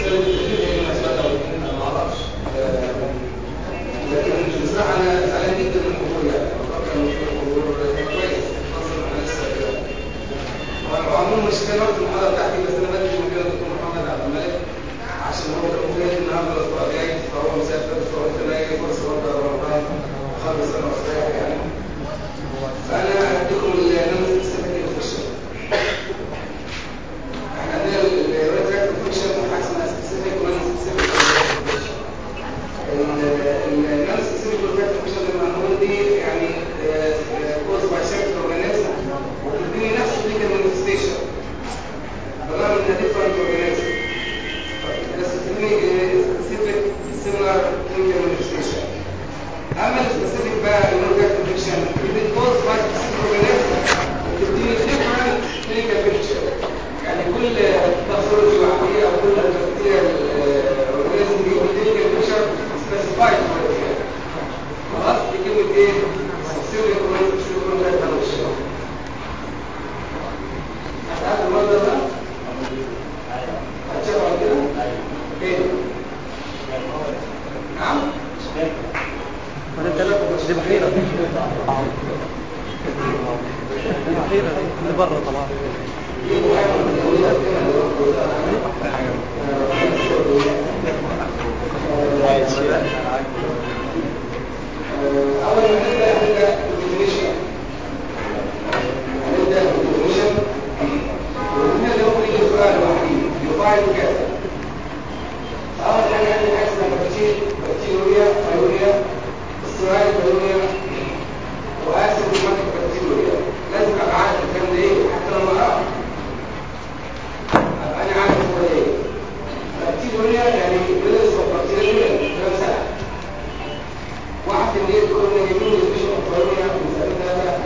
كانت التكليف هي المسألة أنا ما أعرفش لكن بصراحة أنا زعلان جدا من الحضور يعني أتوقع إن في حضور كويس خاصة أنا لسه كده وعموما مش كان وقت المحاضرة بتاعتي بس أنا بدري مكان الدكتور محمد عبد الملك عشان هو كان مفيد النهارده الأسبوع الجاي فهو مسافر فقلت ألاقي فرصة برضه رمضان أخلص أنا وأستريح يعني فأنا هديكم النمط السبيل الفشل احنا عندنا الريتراكت فيكشن حاجه اسمها سبيسيفيك ونون سبيسيفيك النون سبيسيفيك ريتراكت فيكشن اللي هنقول دي يعني كوز باي سيرت اورجانيزم وبتديني نفس الليجل مانيفستيشن بالرغم انها ديفرنت اورجانيزم بس بتديني سبيسيفيك سيميلار كلينيكال مانيفستيشن اما السبيسيفيك بقى الريتراكت فيكشن دي كوز باي سبيسيفيك اورجانيزم وبتديني ديفرنت كلينيكال بيكتشر يعني كل باثولوجي لوحديه او كل بكتيريا اورجانيزم دي كلينيكال بيكتشر سبيسيفايد خلاص دي كلمه ايه؟ سيريال اورجانيزم سيريال اورجانيزم هتعرف المرضى ده؟ هتشوفوا على كده؟ ايه؟ نعم؟ دي بحيرة دي بحيرة اللي بره طبعا أول ما نبدأ هنبدأ بالديفينيشن هنبدأ بالديفينيشن وهنا اللي هو يجي سؤال وحيد يفاعل كذا أول حاجة عندي حاجة اسمها بكتير بكتيريا فيوريا استرائيل فيوريا وآسف المادة بكتيريا لازم أبقى عارف الكلام ده إيه حتى لو ما أقرأ أبقى أنا عارف هو ده إيه بكتيريا يعني بلس وبكتيريا كلام سهل واحد اللي هي تقول ان يمين الفيشن الطبيعية من سنة ثلاثة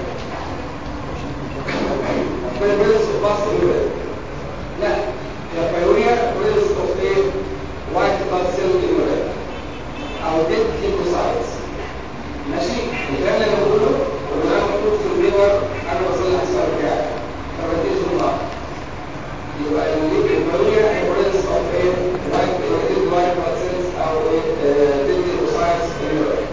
كان بيلس باص الولد لا يا فيوريا بيلس اوف ايه وايت بلاد سيل الولد او ديد ليكوسايتس ماشي الكلام اللي انا بقوله واللي انا مكتوب في الليبر انا بصلح السؤال بتاعي فبديه في النهار يبقى الفيوريا هي بيلس اوف ايه وايت وايت بلاد سيلز او ديد ليكوسايتس الولد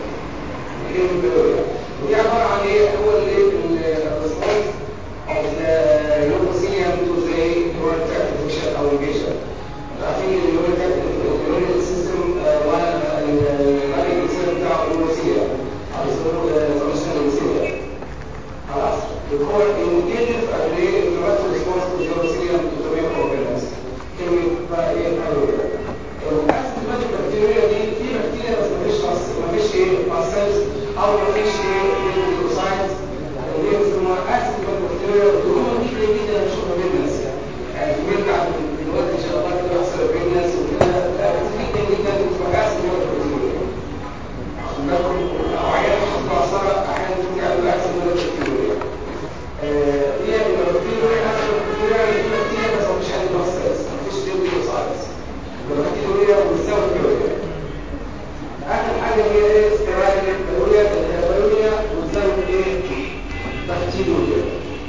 ودي عبارة عن ايه هو الريسبونس of the leukocyte to the neural tract infection او infection عارفين ان النيورال تراكت النيورال سيستم وانا الرأي السيستم بتاعه النيوروسيا او يسموه فانكشنال نيوروسيا خلاص هو الموتيف اللي الرأي ريسبونس to the neurosia to the main organs كلمة بقى ايه هايوريا الاسيد البكتيريا دي في بكتيريا بس مفيش مفيش ايه ماسلز او مفيش ايه ليوكوسايتس اللي هي بيسموها اسيد البكتيريا ودول كتير جدا بنشوفها بينس يعني بنرجع دلوقتي ان شاء الله كده يحصل بينس وكده لا كتير جدا جدا بتبقى اسيد البكتيريا عشان بالكم او عيال حصل عصارة احيانا ترجع بالاسيد البكتيريا هي البكتيريا اسيد البكتيريا اللي في بكتيريا بس مفيش عندي ماسلز مفيش ليوكوسايتس البكتيريا والسوا الكيوريا اخر حاجه هي ايه استرايل الكيوريا الكيوريا والسوا ايه بكتيريا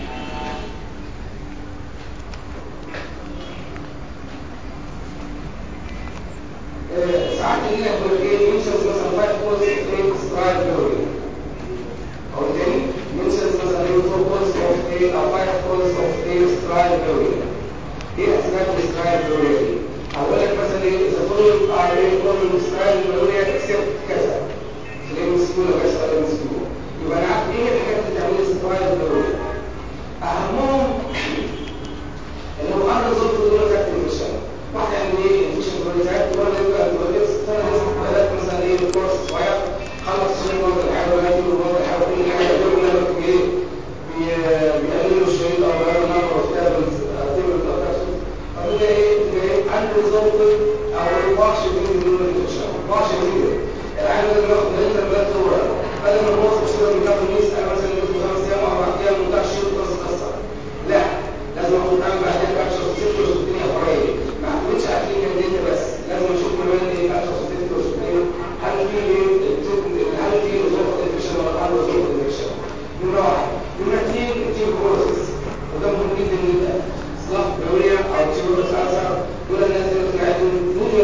ساعات يجي لك يقول ايه يوصل مثلا 5 كورس ايه استرايل كيوريا او تاني يوصل مثلا ايه 4 كورس اوف ايه او 5 كورس اوف ايه استرايل كيوريا ايه اسباب الاسترايل كيوريا دي هقول لك مثلا ايه اذا كل ار ايه كل استرايل كيوريا اكسبت كذا تلاقي مسكوله بس ولا مسكوله يبقى انا عارف ايه الحاجات اللي تعمل استرايل كيوريا اهمهم اللي هو امر ظروف الدوله بتاعت الانفكشن واحد يعني ايه انفكشن بروتاكت ولا يبقى البروتاكت سنه بلد مثلا ايه كورس صغير خلص شيء مرض الحيوانات والمرض الحيوانات كل حاجه دول لما ايه بيقللوا الشهيد او بيقللوا نمبر اوف تابلز تابلز او كابسولز فده ايه ايه unresolved او partial immunity infection partial immunity العيان لازم ياخد ليتر بلاد فلورا بدل ما نوصل شويه من كام يسال مثلا ياخد خمس ايام او اربع ايام وبتاع الشيء خلاص اتكسر لا لازم اخد معاك بعدين كابشر ست ولا الدنيا حريه ما اعتمدش على كلمه ان انت بس لازم اشوف كمان ايه كابشر ست ولا ست هل في ايه هل في ظروف انفكشن ولا هل ظروف انفكشن نمره واحد نمره اثنين التيوبروسس وده مهم جدا جدا اصلاح بيوريا او تيوبروس اثر دول الناس اللي بتاعتهم دول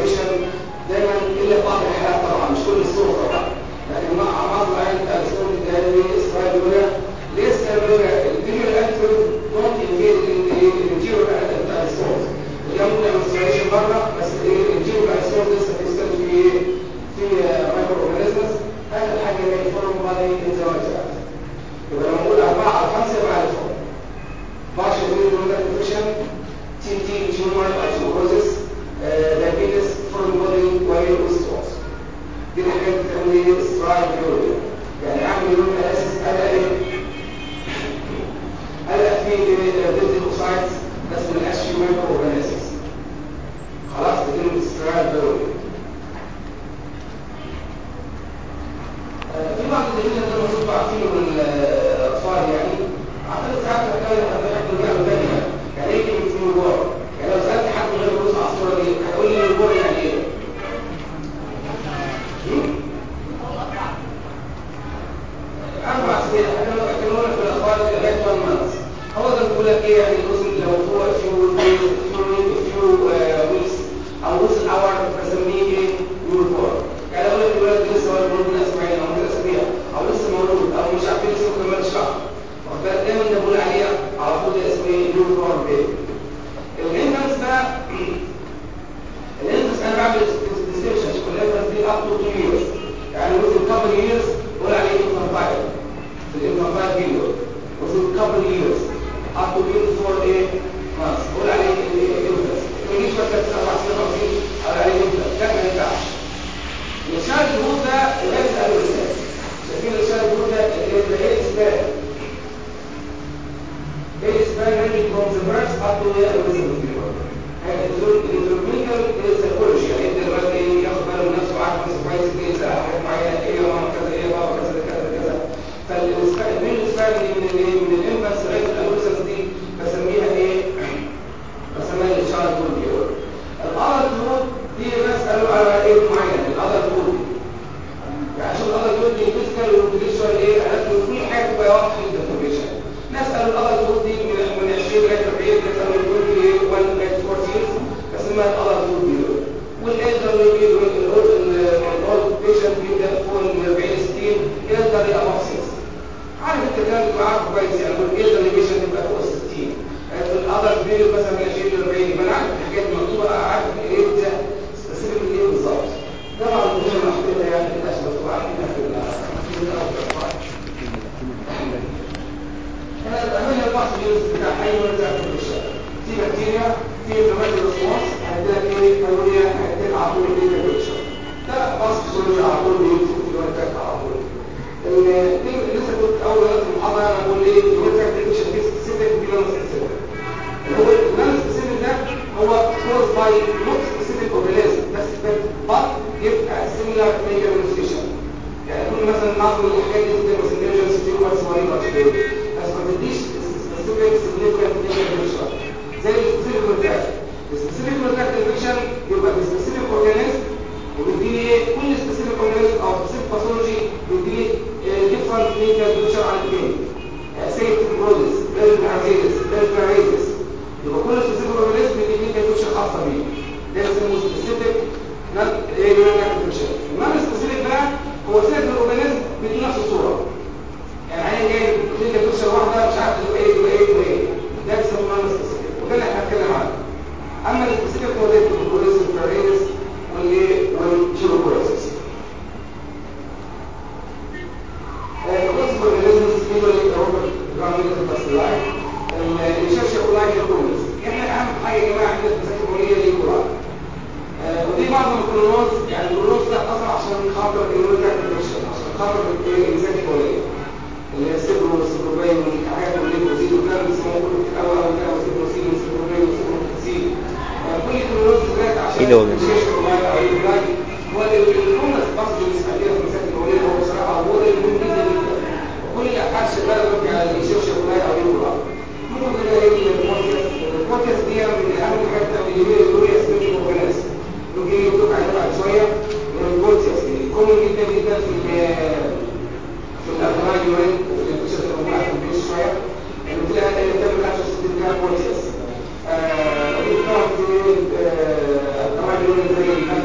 الفيشن دايما الا في بعض الحالات طبعا مش كل الصور طبعا لكن مع بعض العين الصور الدائريه اسرائيليه ليه اسرائيليه الفيجوال اكتر نوت انفيد الجيرو بتاع الصور اللي ممكن يعمل سيريشن بره بس الجيرو بتاع الصور لسه بيستخدم في في مايكرو اورجانيزمز هذا الحاجه اللي يفرم بادي انزيمات يبقى لما نقول أربعة أو خمسة يبقى عارفهم باشا يقول لك انفكشن تي تي تيومر اوستيوبروزيس diabetes foreign body وهي osteos دي الحاجات اللي بتعمل ايه سترايد يوريا يعني اعمل يوريا على اساس انا ايه انا في ديزيكوسايتس بس ما لقاش في مايكرو اورجانيزمز خلاص دي كلمه سترايد يوريا في بعض الدليل اللي المفروض عارفينه من الاطفال يعني اعتقد ساعات كان هيحكوا لي ثانيه يعني ايه كلمه نيوبور يعني لو سالت حد من غير دروس على الصوره دي هيقول لي نيوبور يعني ايه؟ اربع سنين هكلمونا في الاطفال لغايه 1 مانث هو ده بيقول لك ايه يعني الوزن لو هو فيو فيو فيو ويكس او وزن اور بسميه ايه نيوبور يعني اقول لك الولد لسه ولد مولود من اسبوعين او من اسابيع او لسه مولود او مش عارفين لسه ما كملش شهر واخد بالك دايما نقول عليه على طول ده اسمه ايه نيو فورم بيبي الانفانس بقى الانفانس انا بعمل ديسكريبشن شوف الانفانس دي اب تو 2 ييرز يعني within couple years بقول عليه infantile في الانفانتايل بيريود within couple years up to 24 ايه months بقول عليه انفانس ما يجيش مثلا 57 اقول عليه انفانس لا ما ينفعش الشارع الجهود ده الغاز الأدوليسات شايفين الشارع الجهود ده اللي هي الإسبان ايه الإسبان رينجي from the birth up to the adolescence period الانتروميكال سيكولوجي يعني انت دلوقتي ايه ياخد باله من نفسه وعارف نفسه كويس ايه يسال حاجات معينه ايه يا ماما كذا ايه يا بابا كذا كذا كذا فالمين الاسبان من الايه من الانفانس لغايه الادوليسنس دي بسميها ايه؟ بسميها الشارع الجهود بيقول الأرض جهود دي ناس قالوا على ايه معين الأرض جهود يعني عشان الأرض جهود دي فيزيكال وانتليكشوال ايه عرفت كل حاجه تبقى واضحه في الانفورميشن ناس قالوا الأرض جهود دي من من 20 لغايه 40 ناس قالوا الجهود دي 1 لغايه 4 years بسميها الأرض جهود دي والإيدر اللي الأولد بيشنت بيبدأ فوق من 40 60 يقدر يبقى مخصص عارف انت الكلام ده عارفه كويس يعني والإيدر اللي بيشنت يبقى فوق 60 في الأدر بيريود مثلا من 20 ل 40 يبقى انا عارف الحاجات مكتوبه عارف ايه ده سبيسيفيك ايه بالظبط طبعا مش محطوطه يعني الناس مكتوبه عارفينها في انا الامانه البحث الجنس بتاع حي ولا بتاع في الشارع في بكتيريا في انفلاماتوري ريسبونس هيديلك ايه هيقوليا هيديلك على طول ايه تمبريتشر ده بحث جنس على طول بيكتب في الورقات على طول لسه كنت اول ما في المحاضره انا بقول ايه الورقات تمبريتشر دي سبيسيفيك دي نون سبيسيفيك هو النون سبيسيفيك ده هو كوز باي نوت سبيسيفيك اورجانيزم بس بط يبقى سيميلار ميجر مانيفستيشن يعني كل مثلا نعرف الحاجات دي بتبقى سيميلارز في كويس مريضه بس ما تديش سبيسيفيك سيجنيفيكانت ميجر مانيفستيشن زي السبيسيفيك اورجانيزم السبيسيفيك اورجانيزم يبقى السبيسيفيك اورجانيزم وبيديني ايه كل سبيسيفيك اورجانيزم او سبيسيفيك باثولوجي بيديني ديفرنت كلينيكال بيكتشر عن الثاني سيت بروزس بيرفاريزس بيرفاريزس يبقى كل سبيسيفيك اورجانيزم بيديني كلينيكال بيكتشر خاصه بيه ده اسمه سبيسيفيك نان ايه نان بيكتشر النان سبيسيفيك بقى هو سيت الاورجانيزم بيدي نفس الصوره يعني عين جاي كلينيكال بيكتشر واحده مش عارف تبقى ايه تبقى ايه تبقى ايه ده بيسموه نان سبيسيفيك وده اللي احنا هنتكلم عنه اما السبيسيفيك هو ده البروزس الفاريزس والايه والجيروبروزس القسم اورجانيزمز usually Robert Grammatic bacilli الشاشة أولاي كولونز احنا أهم حاجة يا جماعة عندنا في السكولية دي كولاي ودي بعض من الكولونوز يعني الكولونوز ده أصلا عشان خاطر الإيمونيتي أكتيفيشن عشان خاطر الإنسان الكولية اللي هي السيبرو والسيبروبين والحاجات اللي بتزيد وكان بيسموه كله في الأول أول كان سيبروسين وسيبروبين وسيبروكسين كل الكولونوز دلوقتي عشان الشاشة أولاي أو الأولاي هو الكولونوز بس اللي بيستخدمها في الإنسان الكولية هو بصراحة هو ده المهم جدا جدا كل الأبحاث شغالة دلوقتي على الشاشة أولاي أو الأولاي ممكن تلاقي ايه البودكاست البودكاست دي من اهم الحاجات اللي هي الدوريا سبيشال اورجانيزم ممكن يكتب عليها بعد شويه البودكاست دي كومن جدا جدا في في الافراج يورين وفي الانتشار اللي موجوده في البيت شويه يعني بتلاقي بتعمل 65 بتاع بودكاست ودي طبعا في الافراج يورين زي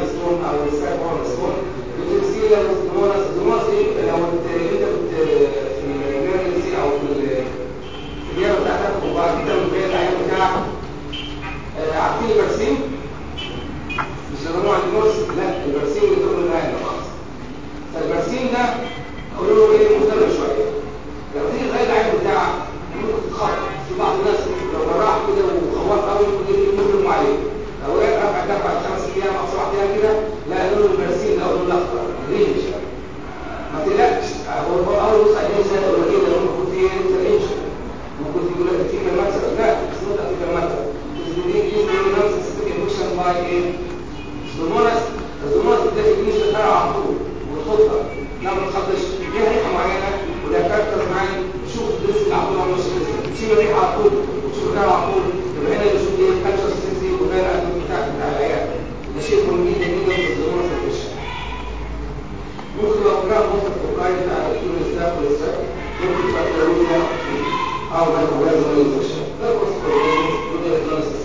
لا البرسيم اللي تقول الآن يا مصر فالبرسيم ده قولوا له ايه مختلف شويه لما تيجي تغير العين بتاعك ممكن تتخبط في بعض الناس لو راح كده وخواف قوي ممكن يمر عليه لو وقع رفع دفع خمس ايام او سبع ايام كده لا قالوا له البرسيم ده قالوا له الاخضر رينج ما تقلقش هو هو اول بص عليه زي يقول لك ايه ده ممكن في رينج ممكن في يقول لك في كلمات لا it's not في كلمات it's the is the non-specific emission by a سدومونس السدومونس ده يجيش تتابع على طول والخطه لما ما تخطش ليها ريحه معينه وده كاركتر معين شوف الدرس اللي عطوه ولا مش لسه تشيل الريحه على طول وتشوف الريحه على طول يبقى هنا يشوف ايه كالتشر سينسي وده الادويه بتاع بتاع العيال ده شيء مهم جدا جدا في السدومونس في الشارع ممكن لو كان مصر فوقاي بتاع الدكتور الاسلام والاستاذ ممكن تبقى ضرورية او ما هو لازم ينفشل ده بص وده الكلاسيس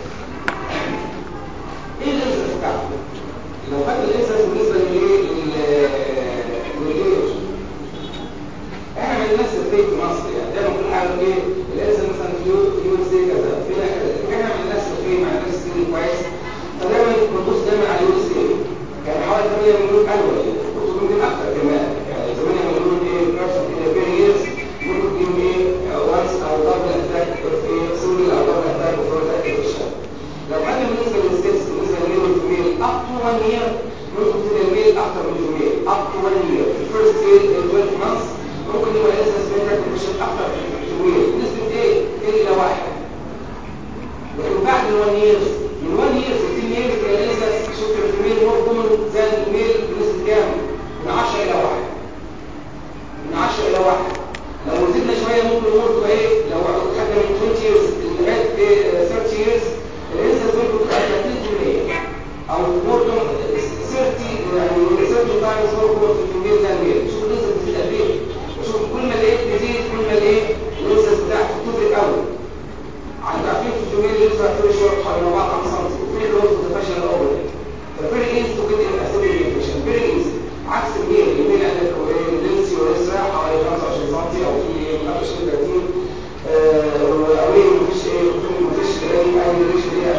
ايه الانسس بتاعته لو خدت الانسس بالنسبه للايه للايه احنا من الناس اللي في مصر يعني دايما كل حاجه ايه الانسس مثلا في يو في يو سي كذا في احنا من الناس اللي في مع الناس اللي كويس فدايما بنبص دايما على اليو سي يعني حوالي 8 مليون انوال ممكن اكتر كمان يعني 8 مليون ايه بيرسون كده بير ييرز ممكن يجيهم ايه وانس او دبل اتاك في سوري او دبل اتاك في اتاك في الشهر لو كان بالنسبه للستيبس بالنسبه للميل والفيميل اب تو 1 يير ممكن تبقى الميل اكتر من الفيميل اب تو 1 يير في الفيرست ايه 12 مانثs ممكن يبقى الانسس بينك كونديشن اكتر في الفيميل بنسبه ايه 2 الى 1 لكن بعد ال 1 years من 1 year 15 years تلاقي الانسس شوف الفيميل مور كومن زي الميل بنسبه كام؟ من 10 الى 1 من 10 الى 1 لو زدنا شويه ممكن الامور تبقى ايه؟ لو خدنا من 20 years لغايه ايه 30 years الانسس ممكن تبقى 30% او مور 30 يعني 30 تايمز مور كومن في الفيميل ذان الميل شوف الانسس بتزيد قد ايه؟ وشوف كل ما الايه بتزيد كل ما الايه الانسس بتاعته بتفرق قوي عند عارفين في الفيميل يطلع في شورت حوالي 4 5 سم وفي اللي هو تتفشل الاول ففيري ايزي تو جيت الاسيدي انفكشن فيري ايزي عكس الميل الميل عندك اللينسي والاسرع حوالي 25 سم او في 25 30 او ايه مفيش ايه مفيش اي اي ريش ليها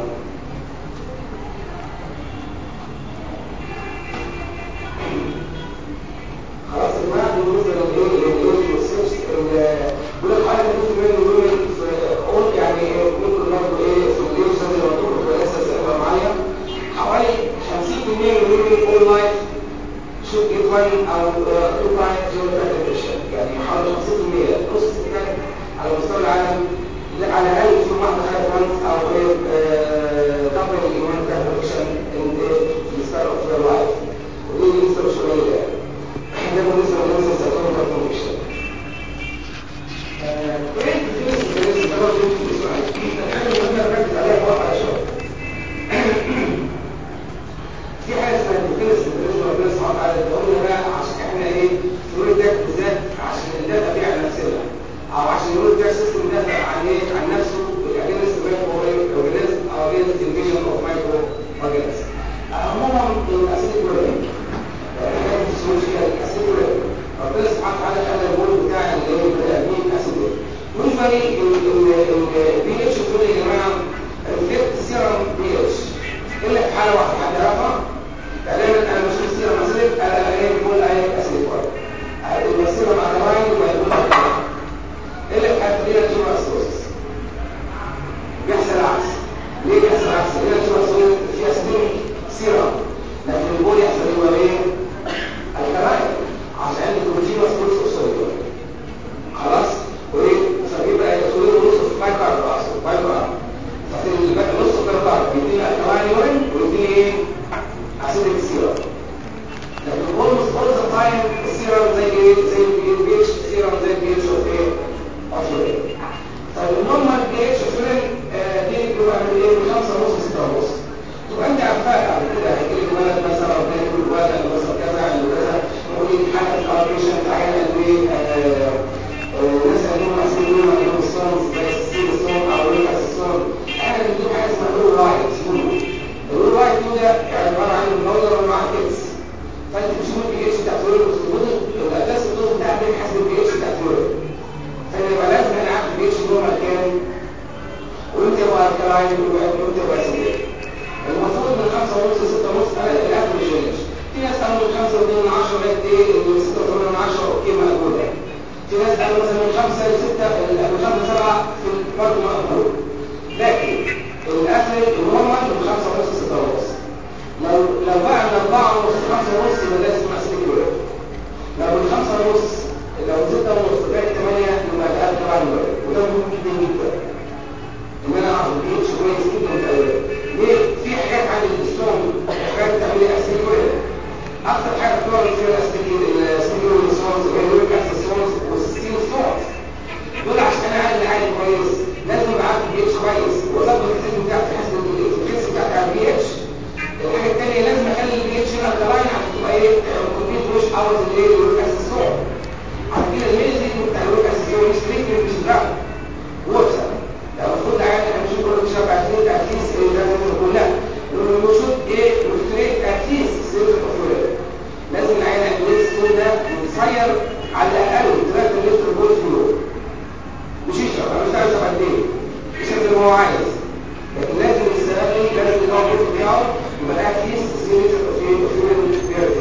خلاص يا جماعه بالنسبه للايه للايه والسيرش بيقول لك حاجه بالنسبه للومن قول يعني ممكن برضه ايه في اليوم زي ما تقول في الاساس يبقى معايا حوالي 50% من الومن اول لايف should get one او two times genital infection يعني حوالي 50% نص الستات على مستوى العالم على الاقل في واحده خدت once او ايه double genital infection in the start of their life ودي نسبه مش قليله يعني ده بالنسبه للناس اللي هتعمل infection ايه الفلوس اللي طبعا دي سؤال الحاجه المهمه اللي ركز عليها واقع شويه في حاجه اسمها الفلوس اللي ربنا سبحانه وتعالى اداها بقى عشان احنا ايه نقول ده بالذات عشان ندافع بيه عن نفسنا او عشان نقول ده سيستم دافع عن ايه عن نفسه اجينست مايكرو اورجانيزم او اجينست انفيجن اوف مايكرو اورجانيزم اهمهم الاسيد كلورين الحاجات الفسيولوجيه الاسيد كلورين ربنا سبحانه وتعالى خلى البول بتاع اللي هو البني ادمين اسيد يوجوالي البي اتش دول يا جماعه ريفلكت سيرم بي اتش الا في حاله واحده حد يعرفها تقريبا انا بشوف السيرم اسيد الاقي بقول اي اسيد كويس يبقى السيرم اكلاين يبقى يقول الا في حاله دي تشوف اسيدوسس بيحصل العكس ليه بيحصل العكس؟ لان تشوف اسيدوسس في اسيدوم سيرم لكن البول يحصل هو ايه؟ الكلاين عشان عندي بروتين واسيدوسس والصوديوم خلاص وايه فبيبقى يدخلوا نص في بايكارب اصلا بايكارب فبقى نص بايكارب بيدينا الكلاين يورين ويدينا ايه؟ اسيدك سيرم لكن almost all the time السيرم زي ايه؟ زي البي اتش سيرم زي البي اتش اوف ايه؟ اوف يورين طيب النورمال بي اتش اوف يورين دي بيبقى من ايه؟ من 5 ونص ل 6 ونص تبقى انت عارفاها بعد كده هيجي لك ولد مثلا ربنا يقول ولد عنده مثلا كذا عنده كذا ممكن حاله الابريشن تعالى ايه الناس عندهم مسؤولين عندهم الصوم زي السين الصوم او ريكاس الصوم احنا بنديهم حاجه اسمها رول رايت الرول رايت ده عباره عن الموضوع مع الكيس فانت بتشوف البي اتش بتاع الفلويد الاساس الدوز بتاعك بيحسب البي اتش بتاع الفلويد فانا يبقى لازم انا عارف البي اتش نورمال كام وانت بقى الكلاين وانت بقى مساله الاكل مش وحش في ناس قالوا من 5 2 من 10 لغايه ايه من 6 8 من 10 اوكي مقبوله في ناس قالوا مثلا من 5 ل 6 من 5 ل 7 في برضه مقبول لكن الاكل النورمال من 5 ونص 6 ونص لو لو بقى من 4 ونص 5 ونص يبقى لازم اسيب الولاد لو من 5 ونص لو من 6 ونص لغايه 8 يبقى ده تبع الولاد وده مهم جدا جدا ان انا اعرف البيتش كويس جدا في الاولاد ليه في حاجات عند الستون حاجات بتعمل لي اسيد كويس اكتر حاجه بتعمل فيها الاسيد الاسيد ستونز واليوريك اسيد ستونز والستين ستونز دول عشان انا عندي عادي كويس لازم ابقى عارف البي اتش كويس واظبط السيستم بتاعتي حسب الفيكس بتاعتي على البي اتش الحاجه الثانيه لازم اخلي البي اتش هنا الكلاين عشان تبقى ايه كومبليت مش اوت الايه اليوريك اسيد ستون على كده الميزه بتاع اليوريك اسيد ستون مش تريتمنت مش دراج واتساب المفروض عادي احنا مش كل شهر عايزين تاكيس لازم نقول لا المفروض ايه مفتريك تاكيس سيرة الطفولة لازم العين الجنس كل ده يتصير على الاقل 3 لتر بول في اليوم مش يشرب انا مش عايز قد ايه يشرب زي ما هو عايز لكن لازم السنه لازم يبقى البول بتاعه يبقى تاكيس سيرة الطفولة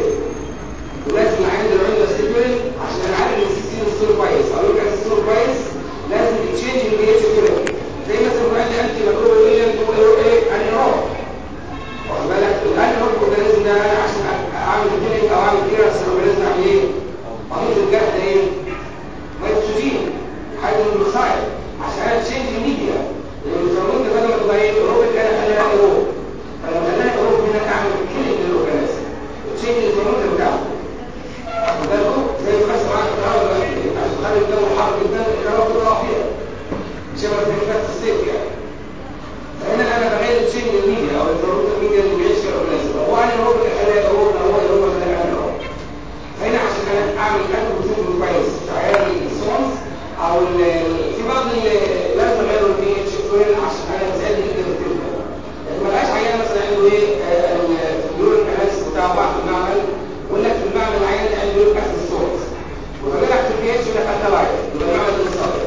ولازم العين اللي عنده ستيبل عشان انا عارف ان السيستم ستور كويس او يبقى ستور كويس لازم تشينج البي اتش كده زي مثلا لو عندي انتي ميكروب ايجنت يقول ايه انيروب واخد بالك الانيروب اورجانيزم ده انا عشان اعمل كلينيك او اعمل كيرس اورجانيزم اعمل ايه؟ مريض الجرح ده ايه؟ ميتوجين حاجه من المصايب عشان انا تشينج الميديا الفرمنت بدل ما تبقى ايه؟ اوروبيك انا اخليها اوروب فلما اخليها اوروب هنا اعمل كلينيك للاورجانيزم تشينج الفرمنت بتاعه واخد بالكم؟ زي ما بس معاك الكهرباء عشان تخلي الجو حار جدا الكهرباء تطلع فيها شبه في فات الصيف يعني فهنا انا بغير شيء من الميديا او الضروره الميديا اللي بيعيش فيها الاورجانيزم هو انا هو بخليها هو هو هو خليها انا هو فهنا عشان انا اعمل اكل بروتين كويس في عيال السونز او في بعض لازم اغير البي اتش عشان انا زاد جدا في التربه ما بقاش عيان مثلا عنده ايه اليوريك اناليسيس بتاعه بعد المعمل يقول لك في المعمل عيان عنده يوريك اسيد سورس وفجاه في البي اتش يقول لك انت لايف يبقى المعمل ده صادق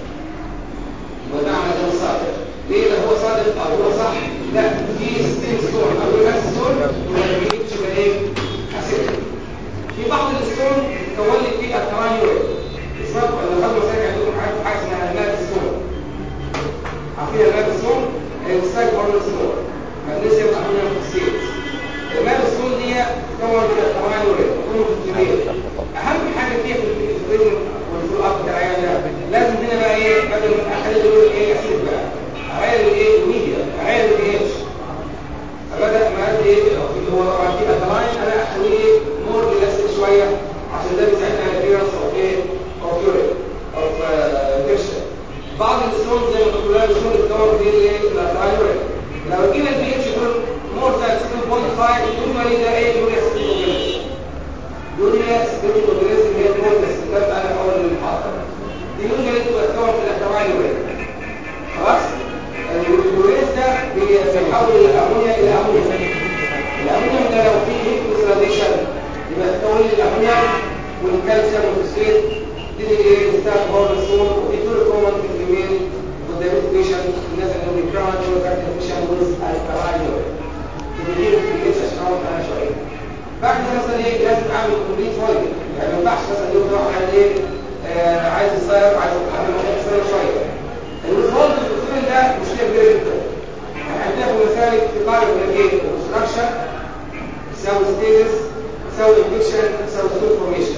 ونعمل ده صادق ليه ده هو صادق او هو صح لا في ستين ستون او يوريك ستون والبيتش يبقى ايه اسيد في بعض الستون تكون لي فيه الكمان يوريك اسمها لو خدوا مساك عندكم عارف حاجه اسمها الناب ستون عارفين الناب ستون الستاك مارل ستون مغنيسيوم امونيوم فوسفيت الناب ستون دي تكون من الكمان يوريك تكون في الكميه اهم حاجه فيها في الريزم والفول اب بتاع العيان ده لازم هنا بقى ايه بدل ما اخلي دول ايه اسيد بقى اغير الايه الميديا اغير البي اتش فبدا ما قال ايه هو طبعا في ادلاين انا اخليه مور ريلاكسد شويه عشان ده بيساعدني على الكليرنس اوف ايه اوف يورين اوف انفكشن بعض الستون زي ما قلت لها الستون بتدور في الايه الادلاين لو جينا البي اتش يكون مور ذان 7.5 يقول ده ايه يوريا ستون يوريا ستون اورجانيزم هي المودس كتبت انا في اول المحاضره دي يوريا تتكون في الاحتواء اليوريا خلاص اليوريز ده بيحول الامونيا الى امونيا الامونيا ده لو فيه هيبوسلاديشن يبقى تكون لي الامونيا والكالسيوم والفوسفات دي ايه ستات هورمون ودي كل كومن في الفيميل والدايبيتيشن الناس اللي عندهم كرونيك وكارت انفكشن ويز الكلاين يوريا تبقى في الجيش عشان انا شويه بعد كده مثلا ايه لازم اعمل كومبليت فايل يعني ما ينفعش مثلا يوم تروح على ايه آه عايز يصير عايز اعمل مشكله شويه الوصول للوصول ده مشكله كبيره جدا عندنا في مسالك في قاعده يقول لك ايه اوبستراكشن يساوي ستيتس يساوي انفكشن يساوي ستور فورميشن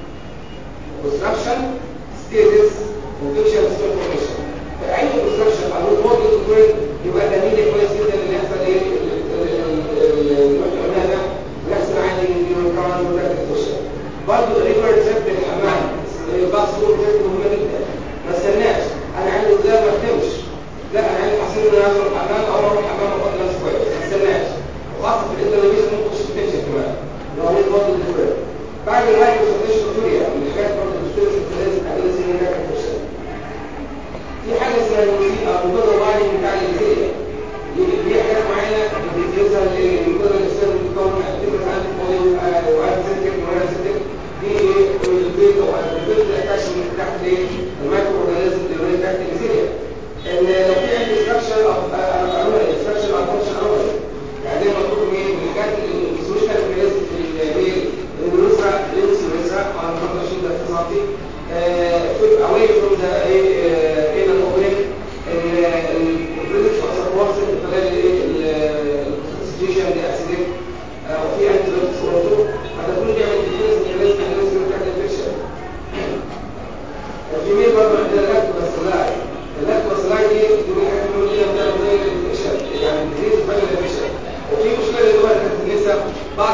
اوبستراكشن ستيتس انفكشن ستور فورميشن فاي اوبستراكشن او وصول للوصول يبقى دليل كويس جدا ان يحصل ايه اللي قلنا ده ويحصل عندي اليوريكان والريكتيشن برضه الريفر ريسبت الحمام الباص هو ريسبت مهمه جدا ما استناش انا عندي ازاي ما اكتبش لا انا عندي حصير ان انا اروح الحمام او اروح الحمام افضل نفسي كويس ما استناش وخاصه في الانترفيوشن ممكن تخش تنشن كمان لو عملت برضه الريفر بعد الهايبر سوتيشن فوريا من الحاجات برضه الدكتور لازم تعمل سنين ريكتيشن في حاجه اسمها الموسيقى مجرد واعي بتاع الجزيره دي حاجات معينه بتظهر لمجرد الانسان بتكون اكتيفيتي عند الفوليو وعند سنتك وعند سنتك دي البيت او البيت الاتاشمنت تحت المايكرو اورجانيزم اللي هي تحت الجزيره ان لو في عندي ستراكشر او عمل ستراكشر او فانكشن عمل يعني دايما مطلوب من الحاجات اللي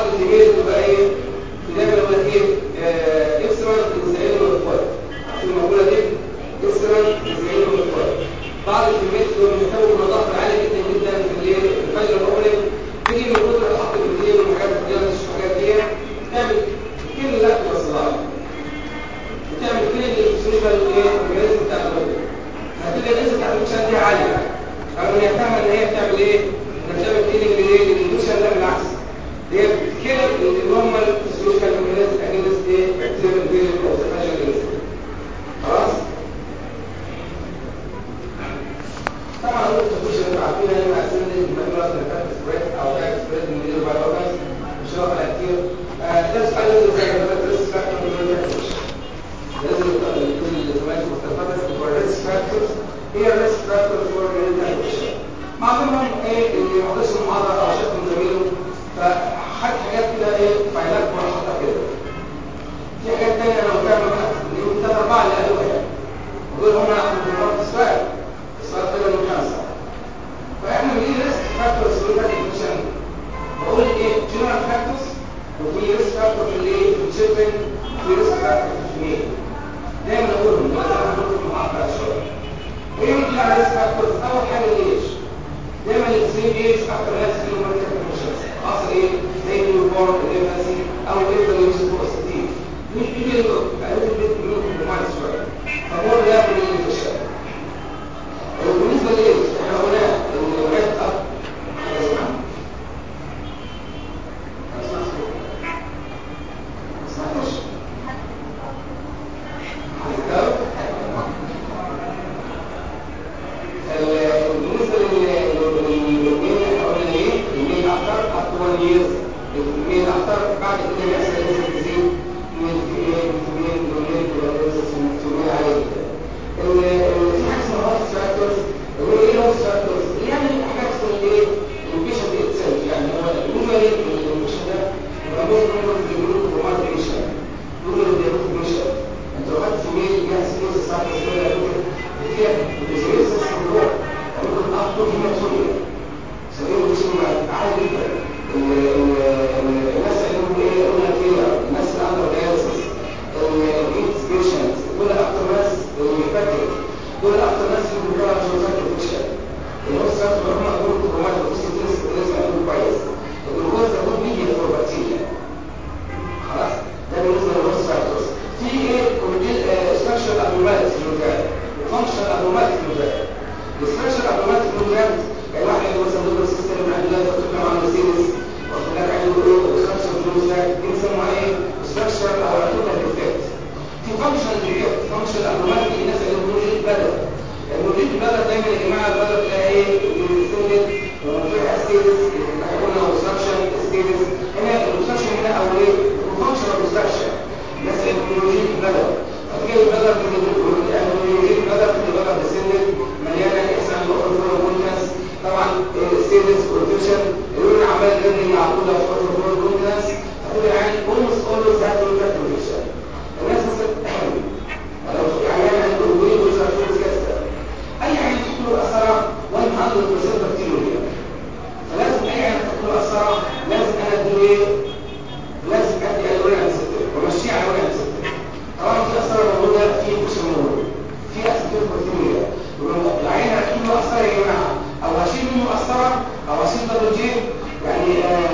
الفيميل بتبقى ايه دايما يقول لك ايه آه، اكسران الزعيم والكويت عشان المقوله دي اكسران الزعيم والكويت بعض الفيميل دول بيحتووا بنظافه عاليه جدا جدا في الايه في الفجر الاولي تيجي من كتر الحق بالدين والحاجات دي والحاجات دي تعمل كل لا بصلاح بتعمل كل السوشيال ايه اورجانيزم بتاع البلد هتبقى النسبه بتاعت الانسان دي عاليه رغم ان هي فاهمه ان هي بتعمل ايه؟ انها بتعمل كيلينج لايه؟ للانفكشن لا بالعكس هي بتكل النورمال سوشيال اورجانيزم اجينست ايه؟ بكتيريا الفيروس او الفاجن خلاص؟ طبعا اول التكويشن اللي عارفينها هي مقسمه للمجموعه من الفات سبريد او باك سبريد من الفيروس باي اورجانز مش هنقف على كتير ده سؤال زي ما قلت ريسك فاكتور من الفاكتورز لازم كل الزمالك مستفادة for risk factors هي risk factors for الانتاج معظمهم ايه اللي ما حضرش المحاضرة او شاف من زميله فحاجات حاجات كده ايه فايلات ملخصة كده في حاجات تانية انا قلتها من ثلاث اربعة اللي قالوها يعني ودول هم من السؤال السؤال كده من خمسة فاحنا بنقول risk factors for الانتاج بقول ايه general factors وفي risk factor في الايه في الشيبن وفي risk factor في الفيميل دايما اقولهم مثلا هنقول معقد شويه ايه ممكن على ريسك فاكتورز اول حاجه الايج دايما الاكستريم ايج اكتر ناس فيهم ماركت كونديشنز اصل ايه زي النيو بورن الانفانسي او الابن اللي مش فوق 60 مش بيجي بقى البيت منهم كومبايند شويه فهو ده من الانفكشن وبالنسبه للايج احنا قلنا ان الريت اب اسمع اسمع اسمع بالنسبه للمين حوالين ايه المين اكتر حتى 1 years المين اكتر بعد كده يحصل نسبه تزيد من فيميل فيميل دومين فيميل عاليه في حاجه اسمها هوست فاكتورز اللي هي ايه هوست فاكتورز يعني حاجات في الايه البيشنت اتسلف يعني هو نورمالي البيشنت ده يبقى موست نورمال في الجروب رومات بيشنت نورمال ديابيتك بيشنت انت لو خدت فيميل ليها سيروس ساعه اسمها فيها الجزيرة سيستم جوه ممكن أخطر في مسؤولية سبيل المسؤولية عالي جدا الناس اللي هم ايه قلنا كده الناس اللي عندها دياليسيس الايدز بيشنت دول اكتر ناس فاكر دول اكتر ناس اللي بيقولوا عشان فاكر بيشنت النص ساعات هم دول كرومات وفي تنس لازم يعملوا كويس الجلوكوز ده دول بيجي فور بكتيريا خلاص ده بالنسبه للنص فاكتورز في ايه ستراكشر ابنورماليتي في الوكاله فانكشن ابنورماليتي في الوكاله الستراكشر ابنورماليتي في الوكاله يعني واحد عنده مثلا دوبل سيستم عندنا فتوكا عن سيريس واخد بالك عنده ايه ستراكشر فلوسات دي بيسموها ايه ستراكشر او اتوكا ديفكت في فانكشن ديفكت فانكشن ابنورماليتي الناس اللي بتقول البلد الموجود في البلد دايما يا جماعه البلد تلاقي ايه بيسند وفيها ستيرس احنا قلنا اوبستراكشن ستيرس هنا الاوبستراكشن هنا او ايه فانكشن اوبستراكشن الناس اللي بتقول البلد فتجي البلد يعني بيجي البلد في البلد بسند مليانه احسن الاخر فوق كونتنس طبعا ستيرس بروتكشن اللون عمال يبني معقوله في اخر فوق كونتنس فتقول يعني اولموست اولويز هاف تو بروتكشن الناس مثلا لو يعني انا هنقول وين وزر فلوس كذا اي حاجه تدخل اثرها 100% بكتيريا فلازم اي حاجه تدخل اثرها لازم انا ادي ايه لازم ادي الوريا انسيتيف ومشي على الوريا انسيتيف طبعا في اثار موجوده في انفكشن موجود في اسيتيف بكتيريا العين هتجيب له اثار يا جماعه او هشيل منه اثره او هشيل دبل جي يعني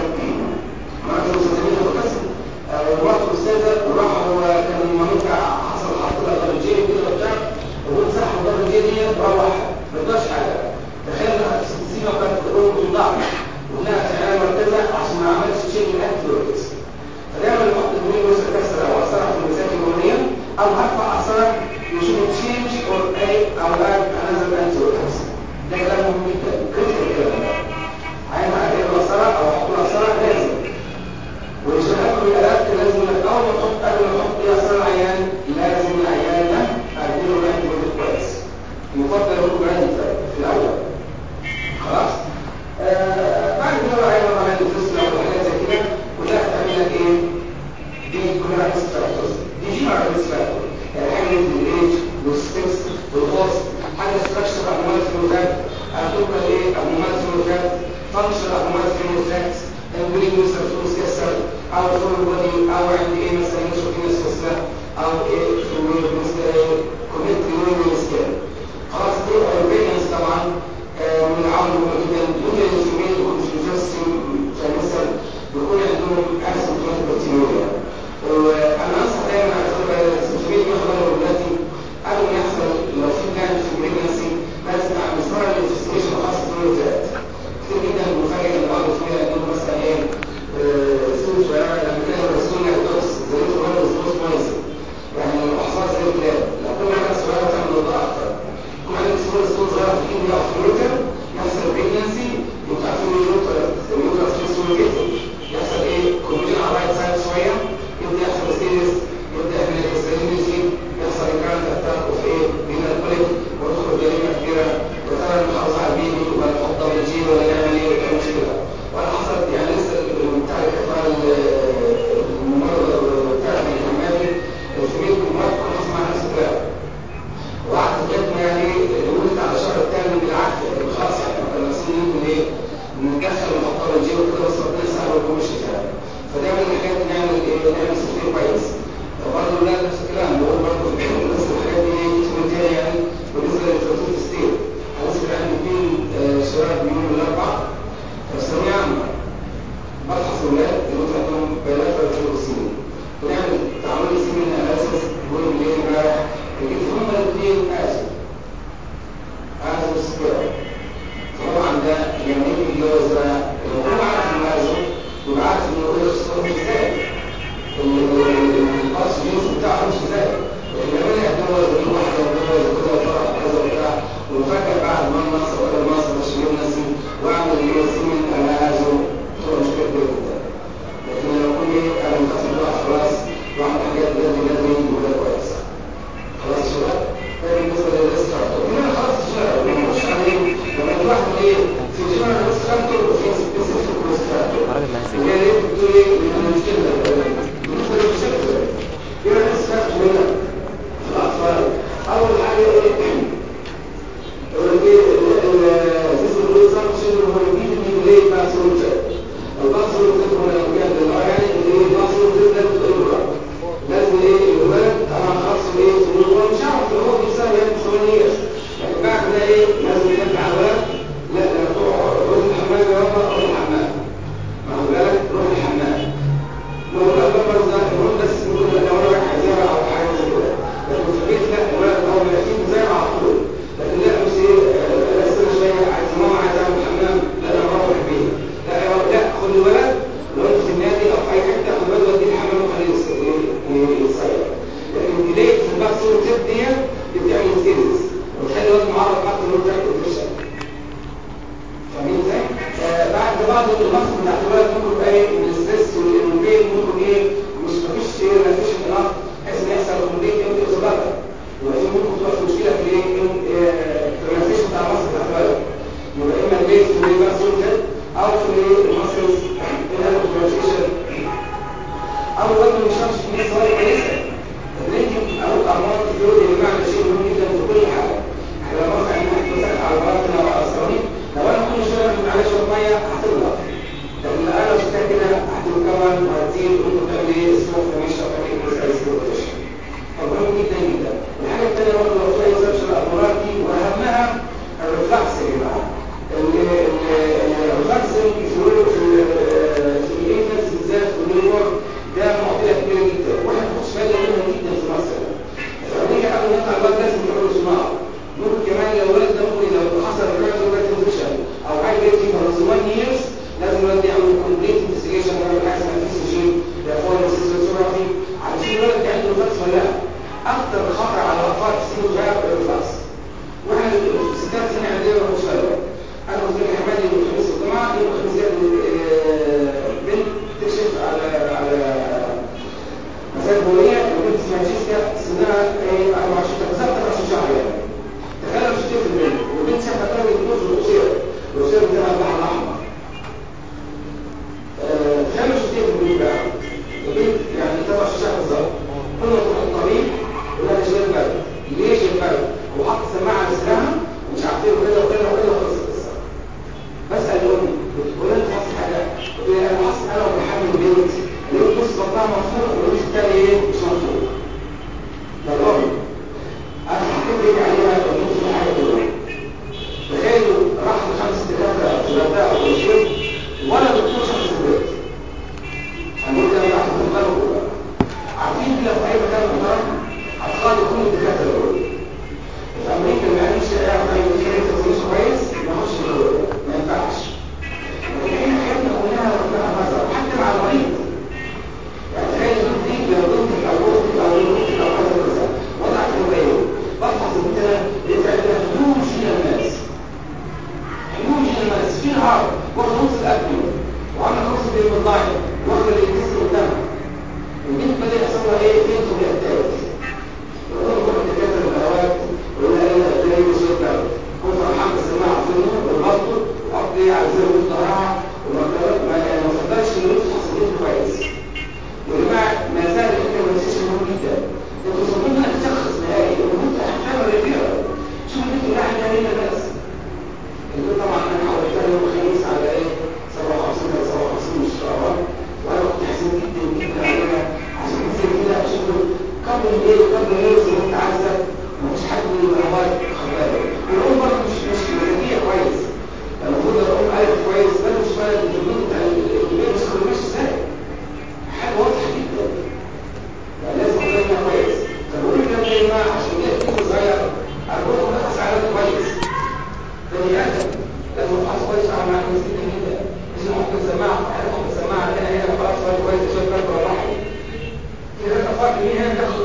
ما كانوا مسلمين القسم رحت استاذه وراح هو كان مامتها حصل حط لها دبل جي كده وبتاع وهو مسح الدبل جي دي وروح ما اداش حاجه تخيل انها سيبها كانت تقوم بالضعف وانها تعمل مركزه عشان ما عملش شيء من الانتيبيوتكس فدايما نحط المين وسط كسر او اثرها في المساكن اليوميه او هرفع اثرها يشوف تشينج اور اي او اد انذر انتيبيوتكس ده كلام مهم جدا كريتيكال الكلام ده عايز اعمل اثرها او احط اثرها لازم ويشتغلوا بالالات لازم اول ما تحط قبل ما تحط اثر العيان لازم العيان ده اديله الانتيبيوتيك كويس يفضل يكون براند في الاول خلاص آه بعد كده بقى عايز اعمل الفلوس او حاجات زي كده كلها هتعمل لك ايه دي كلها ريسك فاكتورز دي جنرال ريسك فاكتور يعني حاجه من الايج والستكس والخاص حاجه ستراكشر ابنورمال فينوتايب هتبقى ايه ابنورمال فينوتايب فانكشن ابنورمال فينوتايب البريم ويسر فلوس كسر او فول بودي او عندي ايه مثلا نشوف في نسوسة او ايه في بالنسبه ايه كونكت يورين سكيل خلاص دي اوربينس طبعا آه، من العوامل المهمه جدا ممكن الانسولين يكون مش مجسم فمثلا بيكون عندهم اسيمتوماتيك بكتيريا وانا انصح دايما على فكره الانسولين ياخد باله دلوقتي قبل ما يحصل لو في كان في بريجنسي لازم اعمل صار الانفستيجيشن خاصه بالوزات كتير جدا مفاجئ ان بعض فيها يقول مثلا ايه سوق صغيره لما كان الرسول يحدث زي ما هو الفلوس كويس يعني الاحصاء زي الكلاب لو كل حاجه صغيره تعمل وضع اكتر كل حاجه صغيره صغيره صغيره في ايدي او في الوتر يحصل بريجنسي يبقى في الوتر الوتر في صوره جدا يحصل ايه كومبلين على الرايت سايد شويه يبدا يحصل سيريس يبدا يعمل اكستريميزي يحصل الكارنت اتاك اوف ايه بين الكوليك وتدخل جريمه كبيره وترى المحافظه على البيبي ولا نحطها بالجين ولا نعمل ايه ولا مشكله وانا حصلت يعني لسه بتاع الاطفال الممرضه بتاع الحمامي الفميل المرض كان حصل مع نفس الكلام وقعدت لغايه ما يعني قلت على الشهر الثاني بالعافيه خلاص يعني كنا ناسيين ممكن ايه ندخل ونحطها بالجين وكده بس ربنا يسهل وما مش فيها فدايما الحاجات دي نعمل ايه نعمل سفير كويس فبرضه لا نفس الكلام بقول برضه نفس الحاجات دي تكون يعني بالنسبه للفلوس ستيل هنسبة عندي اثنين شباب بيوم الاربعاء في ثانويه عامه بفحص الولاد اللي عندهم بيانات الفلوسين ونعمل تعامل سيمين اناليسيس بقول ليه امبارح لقيت هم الاثنين اسف اسف سكير طبعا ده لما يجي يتجوز بقى لو هو عارف انه عايزه يبقى عارف انه هو يخسر ازاي القص الجنس بتاعه مش ازاي لان لما انا اتجوز واجيب واحده واتجوز وكده وفرح كذا وبتاع وفجاه بعد ما النصر ولا النصر مش يوم نسي واعمل اللي هو سيمين انا عايزه تبقى مشكله كبيره جدا لكن لو كل انا مخصص بقى خلاص واعمل حاجات بدري بدري وده كويس خلاص يا شباب ده بالنسبه للاستراكتور هنا خلاص الشارع مش عليه لما الواحد ايه في جنرال استراكتور وفي سبيسيفيك استراكتور وهي ليه بتقول ايه من المشكله بالنسبه للمشكله هنا الاستراكتور هنا في الاطفال اول حاجه ايه لازم ايه الولد طبعا خاص بايه هو مش عارف هو بيساوي يعني ثمانية لكن بعد ده ايه لازم يرجع الولد لا لا تروح روح الحمام يا بابا روح الحمام واخد بالك روح الحمام لو لا بابا ده المهم بس يقول لو انا رايح زياره او حاجه زي كده لكن في البيت لا الولد هو بيلاقيه زي على طول لكن لا مش ايه استنى شويه عايز ماما عايز اعمل حمام لا انا بروح البيت لا يا بابا لا خد الولد لو انت في النادي او في اي حته خد الولد وديه الحمام وخليه يصير لكن بدايه في البحث صوره التب دي بتعمل سيريس وتخلي الولد معرض حتى لو تحت الفيشن فاهمين ازاي؟ بعد بعض المصر بتاعت الولد ممكن يبقى ايه من الستريس والبين ممكن ايه مش مفيش ايه مفيش انقاذ بحيث ان يحصل كومبليت يمكن اصابه وفي ممكن تبقى في مشكله في ايه في الريلاسيشن بتاع المصر بتاعت الولد يبقى اما البيت في اللي بقى صوره او في الايه المصرز الريلاسيشن او الولد مش شرط في ناس صغيره كويسه الرينجنج او الامراض الفلويد اللي معنى شيء مهم جدا في كل حاجه احنا لو رفع الناس مسك على البراكين او الاسراني لو انا كل شويه من عليه شويه ميه هتغلط لكن لو انا شفتها كده هتتكون وهتزيد وممكن تعمل ايه اسمه فمش هتعمل ايه مثلا سكروتيشن فمهم جدا جدا الحاجه الثانيه برضه لو في اكسبشن الامراض دي واهمها الريفلكس يا جماعه الريفلكس في في الانفلس بالذات والنيور ده معضله كبيره جدا واحنا ما بناخدش بالنا منها جدا في مصر فلما نيجي قبل ما نطلع الولد لازم نعمل صناعه ممكن كمان لو الولد ده ممكن لو حصل ريكارد ترانزيشن او حاجه جت في 1 years لازم الولد يعمل كومبليت انفستيجيشن ويعمل حاجه اسمها بي سي جي ده فور سيستم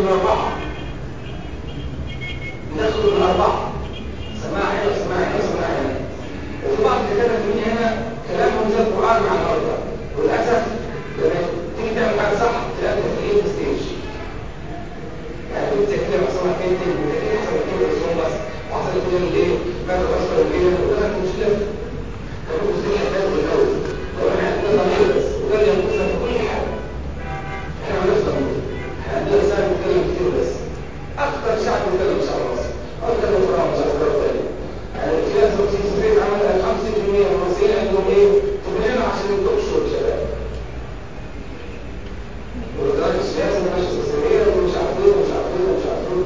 من أربعة بتاخد من أربعة سماع هنا سماع هنا سماع هنا وفي بعض الدكاترة في هنا كلامهم زي القرآن مع الأرض وللأسف لما تيجي تعمل حاجة صح تلاقي في الإيه ستيج يعني كنت كده مثلا كنت كده حصل كده بس بس وحصل كده ليه بعد أصلا كده وده مشكلة كان مشكلة حاجات في الأول لو احنا عندنا ضمير بس وده اللي ينقصنا في كل حاجة احنا ما نفس ضمير احنا عندنا ساعة بنتكلم كتير بس أكثر شعب بيتكلم شعب مصر أكثر من فرنسا أكثر تاني يعني الكلاس السوفيت عمل 50% من المصريين عندهم إيه؟ تمرين عشان يدوق شغل شباب ولذلك السياسة ماشية سياسية ومش عارفين ومش عارفين ومش عارفين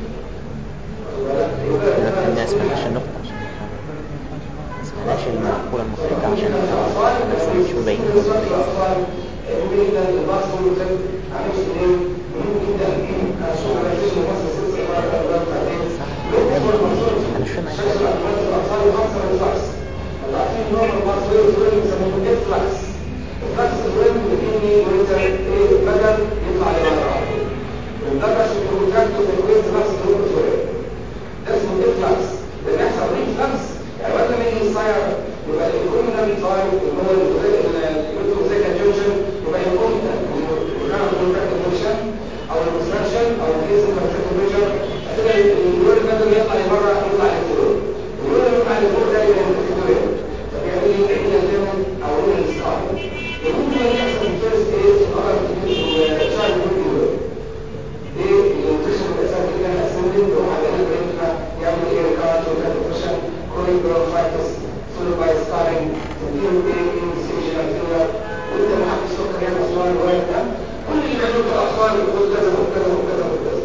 احنا ما سمعناش النقطة عشان ما سمعناش المقولة المفيدة عشان نفسنا مش مبين الأطفال ممكن جدا الباص ممكن عامل سنين ممكن جدا أشوف على فيش مصر سلسلة بعد الأولاد بعدين انا مش فاهم شخص الأطفال الأطفال خمسة من الفلكس الأطفال نوع من الباص ويل ويل يسموه إيه فلكس الفلكس الويل بيجيني وانت إيه بدل يطلع لبره والدرجة في الكونتاكت وتكوين نفس الوقت ويل ده اسمه إيه فلكس لأن يحصل ريف فلكس يعني وقت ما يجي يصير يبقى يكون من الطاير اللي هو الجلوكوزيكا جنشن يبقى يكون مكان الكونتاكت موشن او الكونستراكشن او الكيس الكونتاكت ميجر كده اليوري بدل يطلع لبره يطلع لفوق اليوري اللي يطلع لفوق ده يبقى الكتوريا فبيعمل لي عين الجمل او عين السكار وممكن يحصل في الفيرست ايز الغلط في الشايلد ممكن ايه النيوتريشن الاساسي كده الاسندين بيروح على القلب يعمل ايه ريكارد وكاتوفيشن chronic bronchitis followed by scarring تديله ايه incision alveolar وانت ما حدش فكر يعمل اطفال الوالد ده كل اللي بيعملوه الاطفال يقول كذا وكذا وكذا وكذا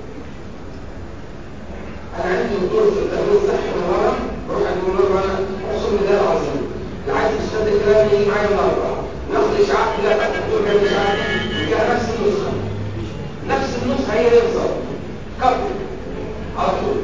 انا عندي دكتور في التامين الصحي من ورا بروح عند المنور وانا اقسم بالله العظيم اللي عايز يشتد كلامي يجي معايا النهارده ناخد اشعاع كده بتاع الدكتور بيعمل اشعاع يجي نفس النسخه نفس النسخه هي هي بالظبط كابل على طول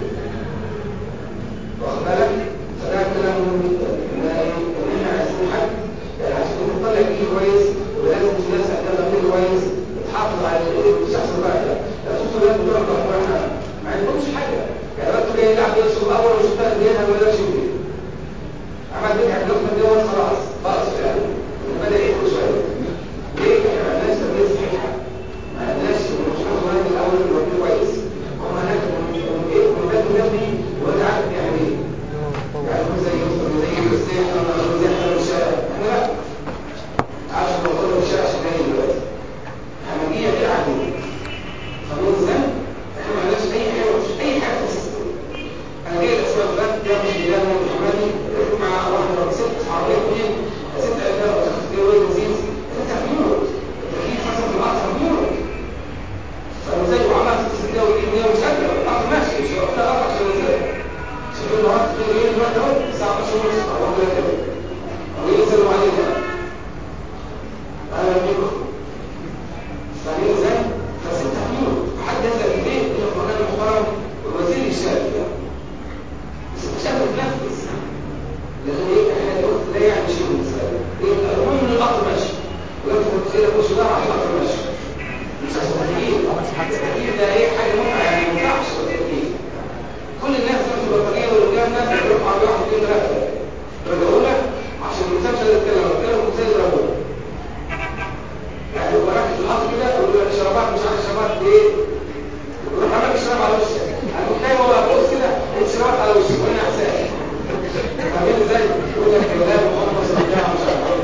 واخد بالك فده كلام مهم جدا ان احنا عايزين حد يعني عشان نطلع فيه كويس ولازم الناس عندها فيه كويس تحافظ على الشخص بقى ده لا تشوفوا الناس بتوع احنا ما عندهمش حاجه يعني انتوا جاي يلعب يوسف اول وشفتها ايديها ما يقدرش يجي عمل بيك على الجسم دي خلاص خلاص يعني بدا ياكل شويه ليه احنا ما عندناش تربيه صحيحه ما عندناش مش واحد الاول اللي هو كويس هم هناك من ايه من باب النبي وانت عارف يعني ايه يعني هو زي يوسف زي المسيح انا زي حلم الشارع احنا لا عارف الموضوع ده الشارع عشان جاي دلوقتي همجيه غير عاديه فاهمين ازاي؟ احنا ما عندناش اي حاجه مش اي حاجه في السيستم انا جاي الاسبوع اللي فات ده مش بلاد من محمدي ركبت مع واحده ست عربيه اثنين ست ايام وشخص جاي وين لذيذ ست هتموت التكييف حصل في القطر هتموت فانا زي وعملت ست ده والاثنين ده مش قادر القطر ماشي مش وقتها قطر عشان ازاي شوفوا النهارده في ايه دلوقتي اهو الساعه 12 ونص او كده كده وينزلوا عليه بقى انا بيكم فاهمين ازاي؟ فست هتموت حد ينزل البيت الى المكان المحترم وزير الشارع بس مش قادر تنفذ لان ايه احنا الوقت لا يعني شيء بالنسبه لي ايه المهم ان القطر ماشي ولو متخيل مش ده على القطر ماشي مش عشان التغيير التغيير ده ايه حاجه متعه يعني ما ينفعش التغيير كل الناس في البطاريه والرجال الناس بيروحوا على واحد اثنين ثلاثه رجعوا لك عشان الانسان مش قادر يتكلم لو كانوا الانسان يضربوه يعني لو راكب في القطر كده يقول له الشرابات مش عارف الشرابات ايه يروح عمل الشراب على وشك انا كنت نايم ولا بص كده الشراب على وشك وانا احساس فاهمين ازاي يقول لك يا ولاد محمد صلى الله عليه وسلم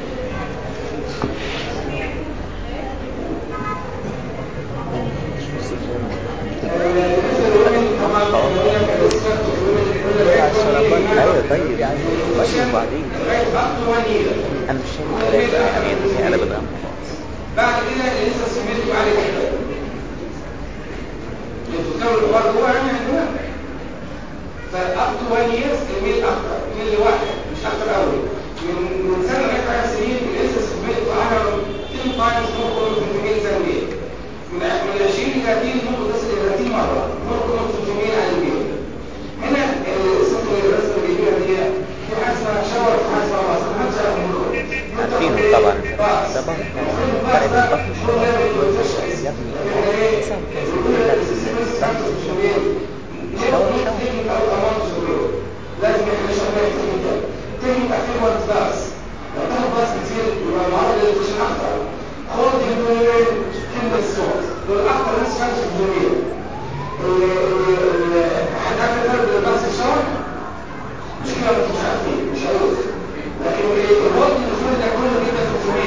ايوه طيب يعني طيب وبعدين انا مش شايف الكلام يعني انا ببقى بعد كده لسه سميته عليه كده التكامل الحوار هو يعني عندنا فاب تو 1 years الميل اكتر الميل واحد مش اكتر قوي من من سنه لغايه 10 سنين لسه سميته اعلى 10 تايمز مور كومن في الميل زي الميل من من 20 ل 30 ممكن تصل الى 30 مره مور كومن في الميل عن الميل هنا الصفر الرسم اللي فيها دي في حاجه اسمها شاور في حاجه اسمها مصر محدش يعرف الموضوع عارفينه طبعا ده بقى فرق بين البطن والشراب. يا ابني كولد يورين تمبل سولت دول اكتر ناس فاكس في الدنيا حد عارف الفرق بين الباس والشاور؟ مش كده مش عارفين مش عارف لكن الوقت الفرق ده كله بيبقى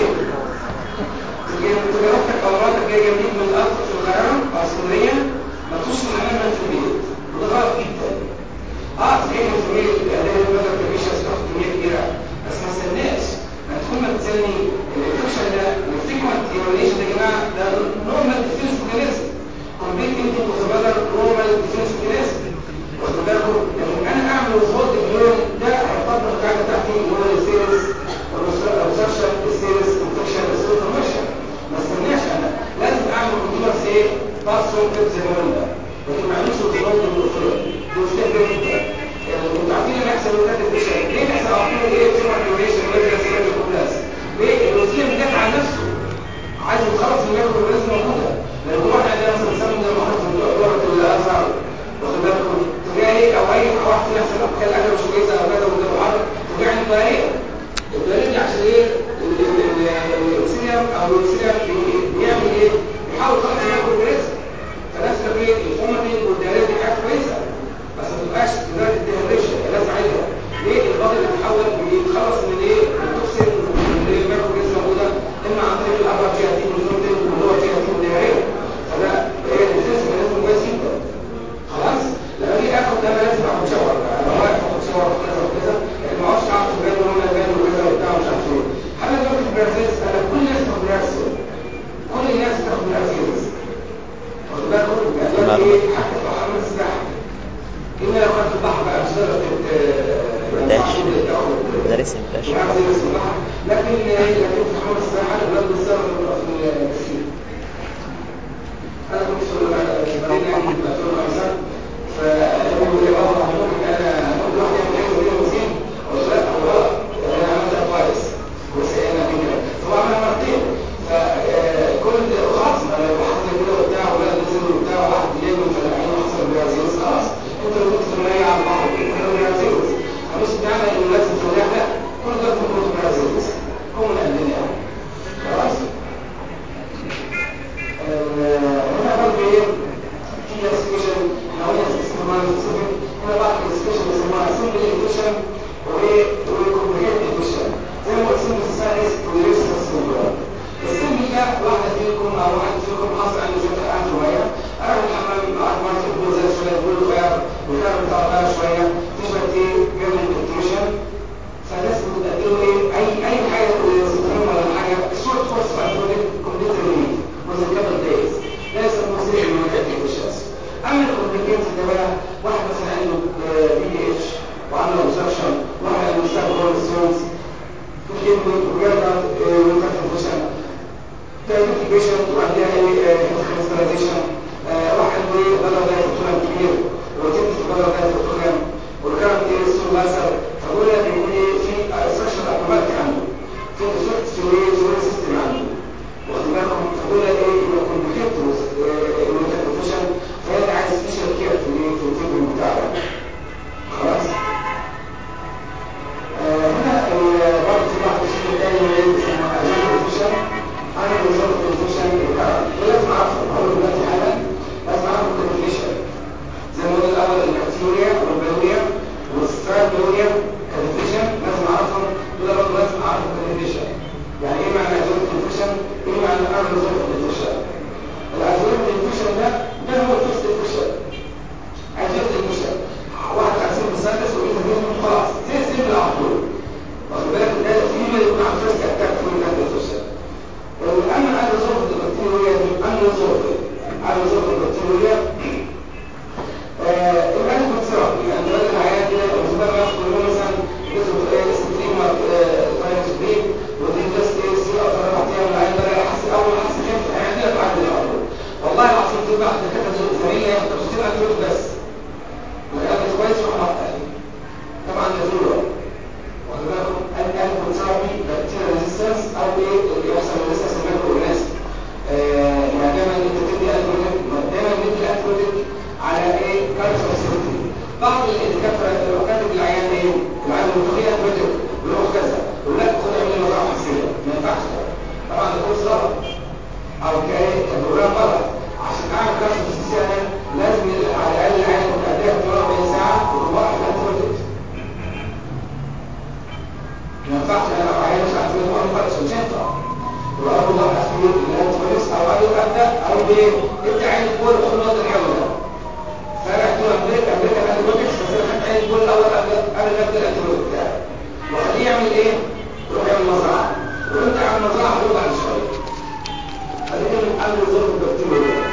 300 تجربتك او مراتك جايه جديد من الارض في الغرام او اسكندريه ما تخش الحمام في البيت وده غلط جدا اه صحيح الفريق الاعداد بدل كميشه استخدم كميه كبيره بس ما استناش ما تكون ما تسالني الانفكشن ده الفيكمنت ايروليشن يا جماعه ده نورمال ديفينس ميكانيزم كومبليت انت وتبادر نورمال ديفينس ميكانيزم واخد بالكم لكن انا اعمل وصول اليوم ده هيطبق القاعده بتاعتي اللي هو السيريس والابسرشن السيريس انفكشن السوبرميشن ما استناش انا لازم اعمل كونتينوس ايه باسون كده زي ما قلنا لكن ما اعملش وصول للوصول دي مشكله كبيره جدا انتوا عارفين اللي بيحصل وقت الفشل ليه بيحصل عقيم ايه سوبر ديوريشن ريجرس ريجرس ليه الوصول جت على نفسه عايز يتخلص من الميكرو اورجانيزم موجوده لان هو احنا عندنا مثلا سمن زي ما حضرتك دوره الازهر واخد بالكم تجاهي او اي واحد فينا سبب كان الاكل مش كويسه او كذا وده محرك تجاهي الطريقه الطريقه دي عشان ايه الاكسيريم او الاكسيريم بيعمل ايه؟ بيحاول يخلص من الميكرو اورجانيزم فنفس ايه الفوماتين والدياليز دي حاجه كويسه بس ما تبقاش لدرجه الديهيدريشن الناس عايزها ليه البادي بيتحول بيتخلص من ايه التوكسين اللي الميكرو اورجانيزم موجوده اما عن طريق الابر جياتين والزومتين واللور جياتين والديهيدريشن فده ايه الديفنس ميكانيزم كويس جدا خلاص لما اجي اخد ده لازم اخد شاور انا واقف اخد شاور كذا وكذا لكن ما اعرفش اعرف البان ولا البان وكذا وبتاع مش عارف ايه حاجه دلوقتي في البرازيل انا كل الناس تاخد برازيل كل الناس تاخد برازيل واخد بالكم يعني ايه حتى لو حمام السباحه إلا لو كانت البحر بقى بسبب مداش مدارس مداش لكن لكن في حمام السباحة الأولاد بسبب في السين أنا كنت في البريد في 2005 فأقول لي بابا ممكن أنا ممكن واحد يعمل حاجة ودي وزين أو لا أو غلط أنا عملتها كويس بس أنا كده هو عمل مرتين فكل خلاص أنا لو حد كده وبتاع ولا نزل وبتاع واحد جاي من فلاحين وحصل بيها خلاص انت لو كنت تمرية على البحر كنت تمرية عزيز مش معنى انه لازم تمرية لا كل ده كنت تمرية عزيز هم من عندنا يعني خلاص هنا برضه ايه في اسكيشن احنا قلنا اسكيشن ما نسيبه هنا بعض الاسكيشن بيسموها سمبل انفيشن وايه وكومبليت انفيشن زي ما قلت سمبل ساينس وليس سمبل السمبل ده واحدة فيكم او واحد فيكم حصل عنده شوية قاعد شوية انا الحمام قاعد مرة في زي شوية بقول له غير وكان بتاع شوية تشبه ايه جبل الانتروشن فالناس بتقدموا ايه اي اي حاجة يوصفهم ولا حاجة الشورت كورس فايتوليك كومبليت ريليف وزي كابل دايز ده يسموه سيري من الانتروشنز اما الكومبليكينز ده بقى واحد مثلا عنده بي دي اتش وعنده اوبسكشن واحد عنده مستقبل هورسونز في كلمة وجاردر وانترفيوشن diabetic patient وعندها هيموستيرايزيشن واحد عنده بلغ ده فوتوريوم كبير وتنت بلغ ده فوتوريوم والكلام ده يسوي لاسر فدول بيكون ايه في سكشن اكروباتيك عنده في ديفكت في الايه في السيستم عنده واخد بالكم فدول ايه يبقى كومبليكيت وانترفيوشن فهي عايز سبيشال كير في الايه في التريتمنت بتاعه خلاص هنا برضه في واحد اسمه تاني اسمه اجنبي انا بنظر الكونفيشن لازم اعرفه اول دلوقتي حالا لازم اعرف الكونفيشن زي ما قلنا الاول البكتيريا والبيوليا والسترابيوليا كونفيشن لازم اعرفهم دول برضه لازم اعرف الكونفيشن يعني ايه معنى ازول الكونفيشن ايه معنى انا بنظر الكونفيشن الازول الكونفيشن ده ده هو الفيست الكونفيشن ازول الكونفيشن واحد خمسين مسدس وانت فيهم خلاص زي السيف العقول واخد بالك ده في ما يكون عن فيست اتاك في الكونفيشن اما انا ظروف البكتيريا دي انا ظروف انا ظروف البكتيريا الان بتصير يعني ده الحياه كده بالنسبه لنا ياخد له مثلا جزء استريما فايروس بي ودي جاست ايه سي او اربع ايام العين بقى حاسس اول حاسس خف يعني دي بعد الاول والله العظيم تبقى دكاتره زميليه تفاصيل اكل بس وكان كويس وحرقت طبعا ده ضروره واخد بالكم الان بتصير بكتيريا ريزيستنس او ايه اللي يحصل ريزيستنس الميكروورجانيزم يعني دايما انت بتدي الكوليك دايما بندي الكوليك على ايه كالسيوم سيرتي بعض الدكاتره لو كاتب العيان ايه العيان المتخيل الكوليك ويروح كذا يقول لك خد اعمل مزرعه حسيه ما ينفعش طبعا ده كورس غلط او كبروجرام غلط عشان اعمل كارت سي انا لازم على الاقل العين متأدية 48 ساعه وواحد انتيبيوتيك ما ينفعش انا لو عيان مش عارف ايه خالص مش هينفع يبقى اول واحد فيه الانتيبيوتيك او اي ابدا او ايه انت عين كل خطوات الحمله فرحت امريكا امريكا الانتيبيوتكس بس انا خدت عين كل اول قبل قبل ما ابدا الانتيبيوتيك بتاعي وخليه يعمل ايه؟ يروح يعمل مزرعه وانت عامل مزرعه هو بعد شويه خلينا نحل ظروف البكتيريا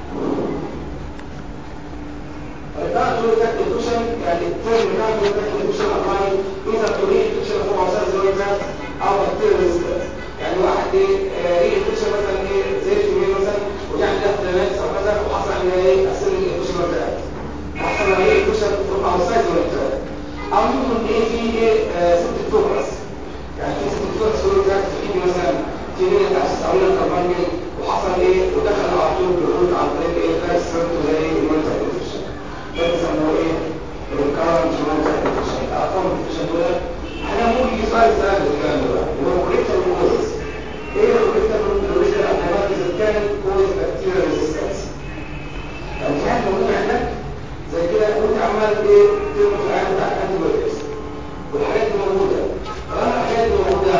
الرجاء تقول لك الكوشن يعني الترم بتاع تقول لك الكوشن ابلاي اذا تريد الكوشن هو عشان زي ما او بكتيريا ريزيستنس يعني واحد ايه ايه الكوشن مثلا ايه زي الكيمياء مثلا ويعمل ده فلانات او كذا وحصل ان ايه اثر الكوشن بتاعك احسن ما ايه الكوشن تروح على السايد ولا بتاعك او ممكن ايه في ايه ست فوكس يعني في ست فوكس يقول لك في مثلا في ليله تاسس او ليله كربونجل وحصل ايه ودخل على طول بالخروج عن طريق ايه فاس سيرت زي المنتج انفكشن ده بيسموه ايه الكارنت منتج انفكشن ارقام الانفكشن دول احنا ممكن يجي سؤال سهل الكلام ده هو كوريكتال كوزز ايه الكوريكتال كوزز الانتيبيوتيك اذا كانت كوز بكتيريا ريزيستنس لو في حاجه موجوده عندك زي كده وانت عمال ايه ترمي في العين بتاعك انتيبيوتكس والحاجات دي موجوده طالما الحاجات دي موجوده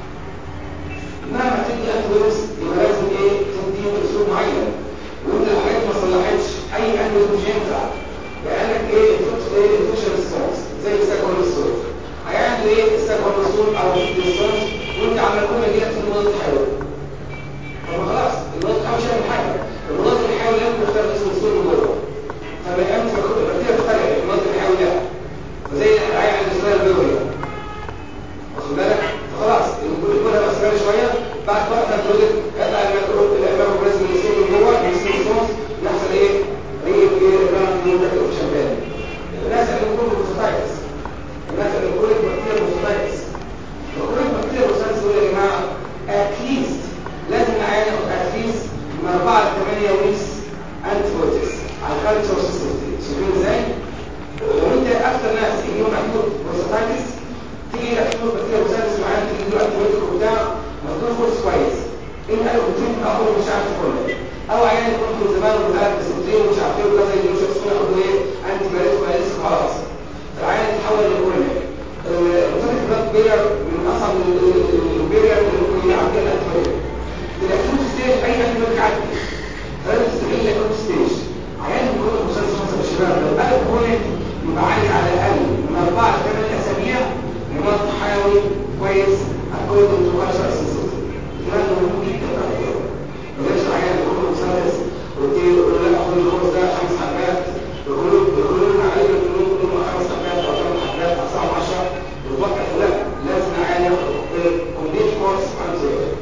مهما تدي انتيبيوتكس يبقى لازم ايه تدي باسلوب معين وانت الحاجات ما صلحتش اي انتيبيوتكس مش هينفع لانك ايه ايه الفيشن ريسبونس زي الساكول ريسبونس هيعمل ايه الساكول ريسبونس او الريسبونس وانت عمال كل ما في المضاد الحيوي طب خلاص المضاد الحيوي مش هيعمل حاجه المضاد الحيوي لازم يختار اسم السور من جوه فما يأمس البكتيريا تخترع المضاد الحيوي ده زي العيال عند السؤال البيولوجي واخد بالك خلاص الكل هيبقى صغير شويه بعد وقت البروجكت يطلع الميكروب الميكروبلازم اللي يصير من جوه يصير صوص يحصل ايه؟ ايه ايه الجرام بروجكت اوبشن تاني الناس اللي بتقول بروستايتس الناس اللي بتقول بكتيريا بروستايتس بتقول بكتيريا بروستايتس دول يا جماعه اتليست لازم العيان ياخد اتليست من 4 ل 8 ويكس انتيبيوتكس على الكالتشر سيستم شايفين ازاي؟ لو انت اكثر ناس يجيهم مكتوب بروستايتس تيجي اكتب بكتيريا بروستايتس معاك تيجي له انتيبيوتيك وبتاع مكتوب كورس كويس انت قالوا بتجيب اخد مش عارف كله او عيان يكون من زمان وبتاعك بسنتين ومش عارف ايه وكذا يجيله شخص ياخد ايه انتي بايوتيك وهيلس خلاص العيان يتحول لكرونيك البروستايتس بلاد بيرير من اصعب البيرير اللي ممكن يعدي الانتيبيوتيك الاكيوت ستيج اي انتيبيوتيك عادي فلازم تستغل الاكيوت ستيج عيان يكون مسلسل مثلا الشباب لو قال كرونيك يبقى عايز على الاقل من اربعه لثمان اسابيع مضاد حيوي كويس according to cultural sensitivity الكلام ده مهم جدا بعد كده بلاش عيان يكون مسلسل وتقول يقول لا اخد الكورس ده خمس حبات يقولوا يقولوا لنا عليه يقولوا لنا خمس حبات او ثمان حبات او سبع 10 وتوقف لا لازم العيان ياخد كومبليت كورس انتيبيوتيك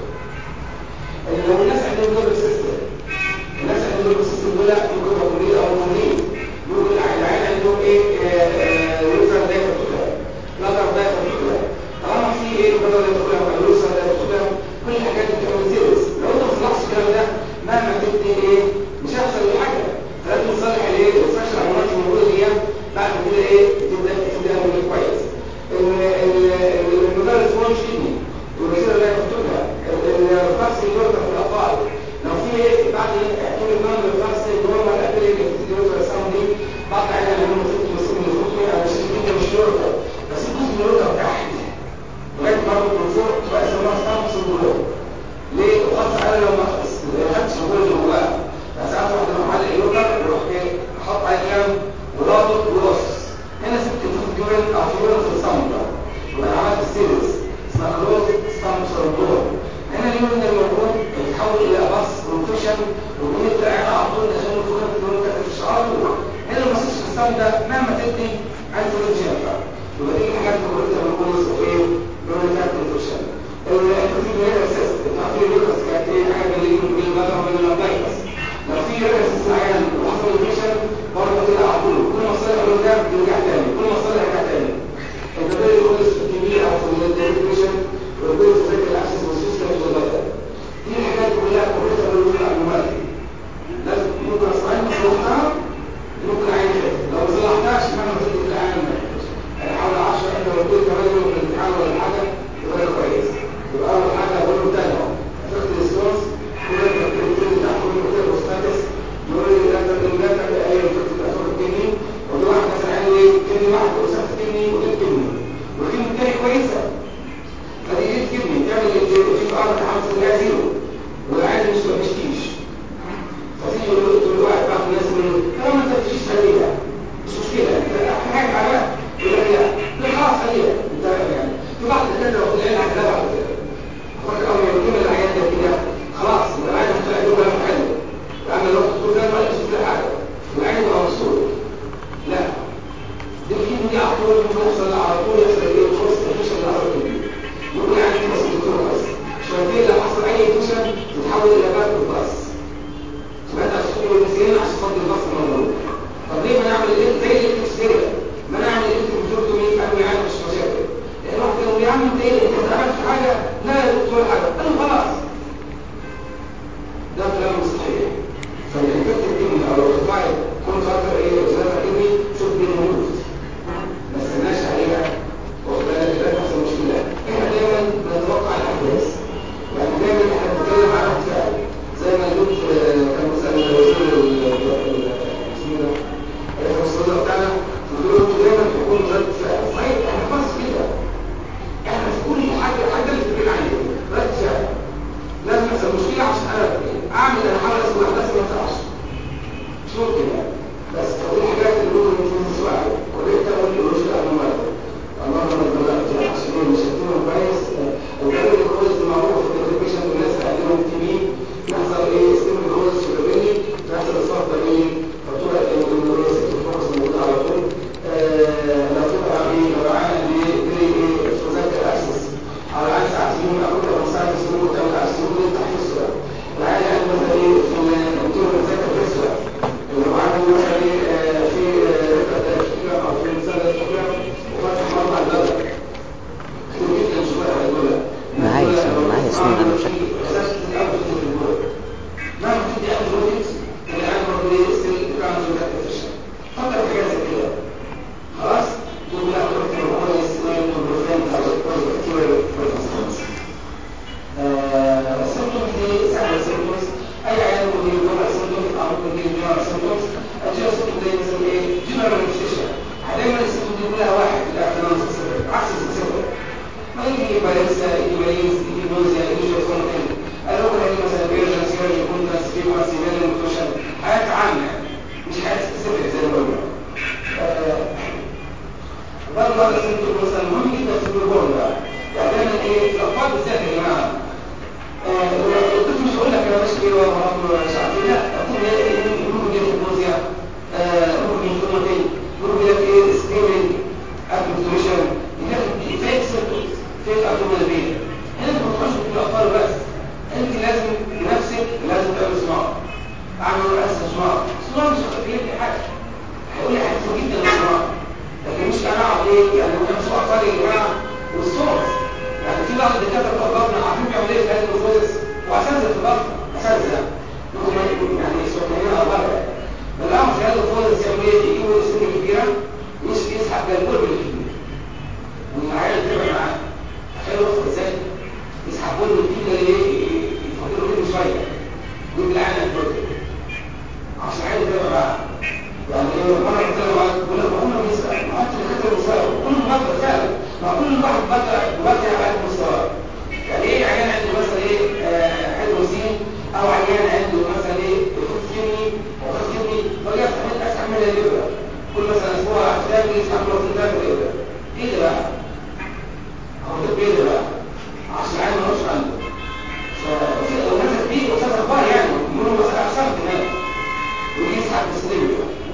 لو الناس عندهم دور سيستم الناس عندهم دور سيستم دول ممكن يبقوا كومبليت او كومبليت ممكن العيان عندهم ايه يوزر داتا كلها لاتر داتا كلها طالما في ايه بدل يدخلها ويوزر داتا كلها كل الحاجات دي بتعمل سيريس لو انت ما صلحتش الكلام ده مهما تدي ايه مش هيحصل اي حاجه فلازم تصلح الايه السكشن العمليات الموجوده دي بعد كده ايه تبدا تبدا تعمل كويس المدرس ريسبونس كدني والوزير اللي هيكتبها الفاكس الجوده في الاطفال لو في ايه بعد كل نوع من الفاكس نورمال ابيليتي الجوده ساوند دي بعض العيال اللي هم ست مسؤول من فوق انا مش كده مش يوركا بس الجزء من اليوركا تحت لغايه برضه من فوق تبقى اسمها ستامبس الجلوب ليه؟ وخاصة انا لو ما خدتش الجلوب اللي جواها فساعات واحد لما معلق اليوركا يروح ايه احط عليه كام ورابط ورص هنا سبت الجورين او فيورين في الصمت وكان عملت السيريس اسمها كلوز ستامبس الجلوب هنا اليورين الموجود يتحول الى بص بروفيشن وبين العين على طول دخلوا في كل اليوركا في الشعار هنا المسيس في الصمت ده مهما تدي عايز ينفع يبقى دي الحاجات اللي قلتها من كل ايه من الفات انفكشن الكوفيد هنا اساس التعطيل لوكاس كانت ايه حاجه اللي من البلد ومن اللايكس لو في ريكس عيان وحصل انفكشن برضه كده على طول كل ما صلح له ده يرجع تاني كل ما صلح يرجع تاني انت ده يقول الكبير او في الانفكشن ويقول في ذلك الاكسس والسيستم والبلد دي الحاجات كلها كلها من المعلومات لازم ممكن اصلا صلحتها ممكن عين كده لو ما صلحتهاش مهما تدي في العالم يعني حوالي 10 انت لو قلت كمان يوم في الامتحان ولا حاجه يبقى كويس يبقى اول حاجه اقول له تاني افكت ريسبونس كل ده كلام مش صحيح فالانفكت الكدني او ارتفاع كنت فاكر ايه زي الكدني شوف مين موجود ما استناش عليها واخد بالك لا تحصل مشكله احنا دايما بنتوقع الاحداث يعني دايما احنا بنتكلم عن رد فعل زي ما قلت آه، كان مثلا وزير ال- ال- اسمه ده رئيس الوزراء بتاعنا بيقول انتوا دايما تكونوا رد فعل صحيح احنا في مصر كده احنا في كل حاجه حاجه اللي بتبين عليه رد فعل لازم يحصل مشكله عشان انا اعمل انا حاول اسوي احداث ما ينفعش مش ممكن يعني بس فدي الحاجات اللي ممكن يكون تسوى وليه تقول لي مش انا ما اللهم بلغت عشان ايه مش هتكون كويس الكلام اللي كويس معروف في البيشنت والناس اللي عندهم تي بي يحصل ايه ستيم كويس شوكابيلي يحصل اصابه بالين فتبقى النوريس الفوكس موجود على طول آه، لو تبقى ايه لو عامل ايه زي ايه فوزات اكسس على عكس عسلون او كده مساعد السلوك وتعمل عسلون اللي تحت السؤال العيال يعني مثلا ايه في الدكتور ذاكر في السؤال لو عامل مثلا ايه آه، في رفعه الكيلو او في مساعد الكيلو وفتح مرضى على البلد كتير جدا شويه هيقول لك معايا سنين معايا سنين انا مش اساس الاول في الدكتور ما بتدي انتروبيكس اللي عنده ايه ستيل كان فكر في حاجه زي كده خلاص دول لا دكتور كويس وبروفين او كتير كويس سيمتومز دي سهله سيمتومز اي عيان ممكن يجي لها سيمتومز او ممكن يجي لها سيمتومز الجيرا سيمتومز دي مثلا ايه جنرال مانيفستيشن دايما السيمتوم دي كلها واحد الاعتماد سبيسيفيك عكس السبيسيفيك ما يجي باريسا يجي باريس يجي نوزيا يجي جوفون تاني قالوا لك هيجي مثلا بيرجن سيرجي كونتراس في مارسيميل نوتريشن حاجات عامه يعني مش حاجات سبيسيفيك زي ما قلنا برضه هذا سيمتوم مثلا مهم جدا في النيوبورن بقى يعني دايما ايه في الاطفال بالذات يا جماعه الطفل مش هقول لك انا ماشي كده ومرض مش عارف ايه لا الطفل ممكن يجي نوزيا ممكن يجي فوماتين ممكن يجي ايه سكيمنج ادمنستريشن يجي فيك سيمتومز فيك ابدومينال انت ما تخش في الاطفال بس انت لازم بنفسك لازم تعمل صناعه اعمل رأس صناعه صناعه مش هتفيد لي حاجه هيقول لي حاجات جدا من الصناعه لكن مش انا اقعد ايه يعني ممكن امسك اطفال يا جماعه والصوت يعني في بعض الدكاتره في اطفالنا عارفين بيعملوا ايه في هذه البروسيس واساتذه في البطن اساتذه ممكن ما يكون يعني سكانين او بره بلاهم في هذا البروسيس يعملوا ايه يجيبوا سن كبيره مش يسحب بالقرب الكبير والعيال تبقى معاه تخيل وصل ازاي يسحبوا له الكبير ايه يفضلوا منه شويه ويجيب العيال البروتين عشان العيال تبقى معاه يعني ايه مره قلت له بقول لك هم بيسال ما انت الدكاتره بيسالوا كل مره فعلا ما كل واحد بقى بقى على المستوى يعني ايه عيان عنده مثلا ايه هيدروسين او عيان عنده مثلا ايه خط كيمي او خط كيمي فجاه تحمل اسحب من الابره كل مثلا اسبوع احتاج يسحب له في ثلاث الابره ايه ده بقى؟ هو ده ايه ده بقى؟ عشان العيان ما هوش عنده ففي الناس دي استاذ اخبار يعني يقولوا مثلا احسن كمان ويسحب بسليم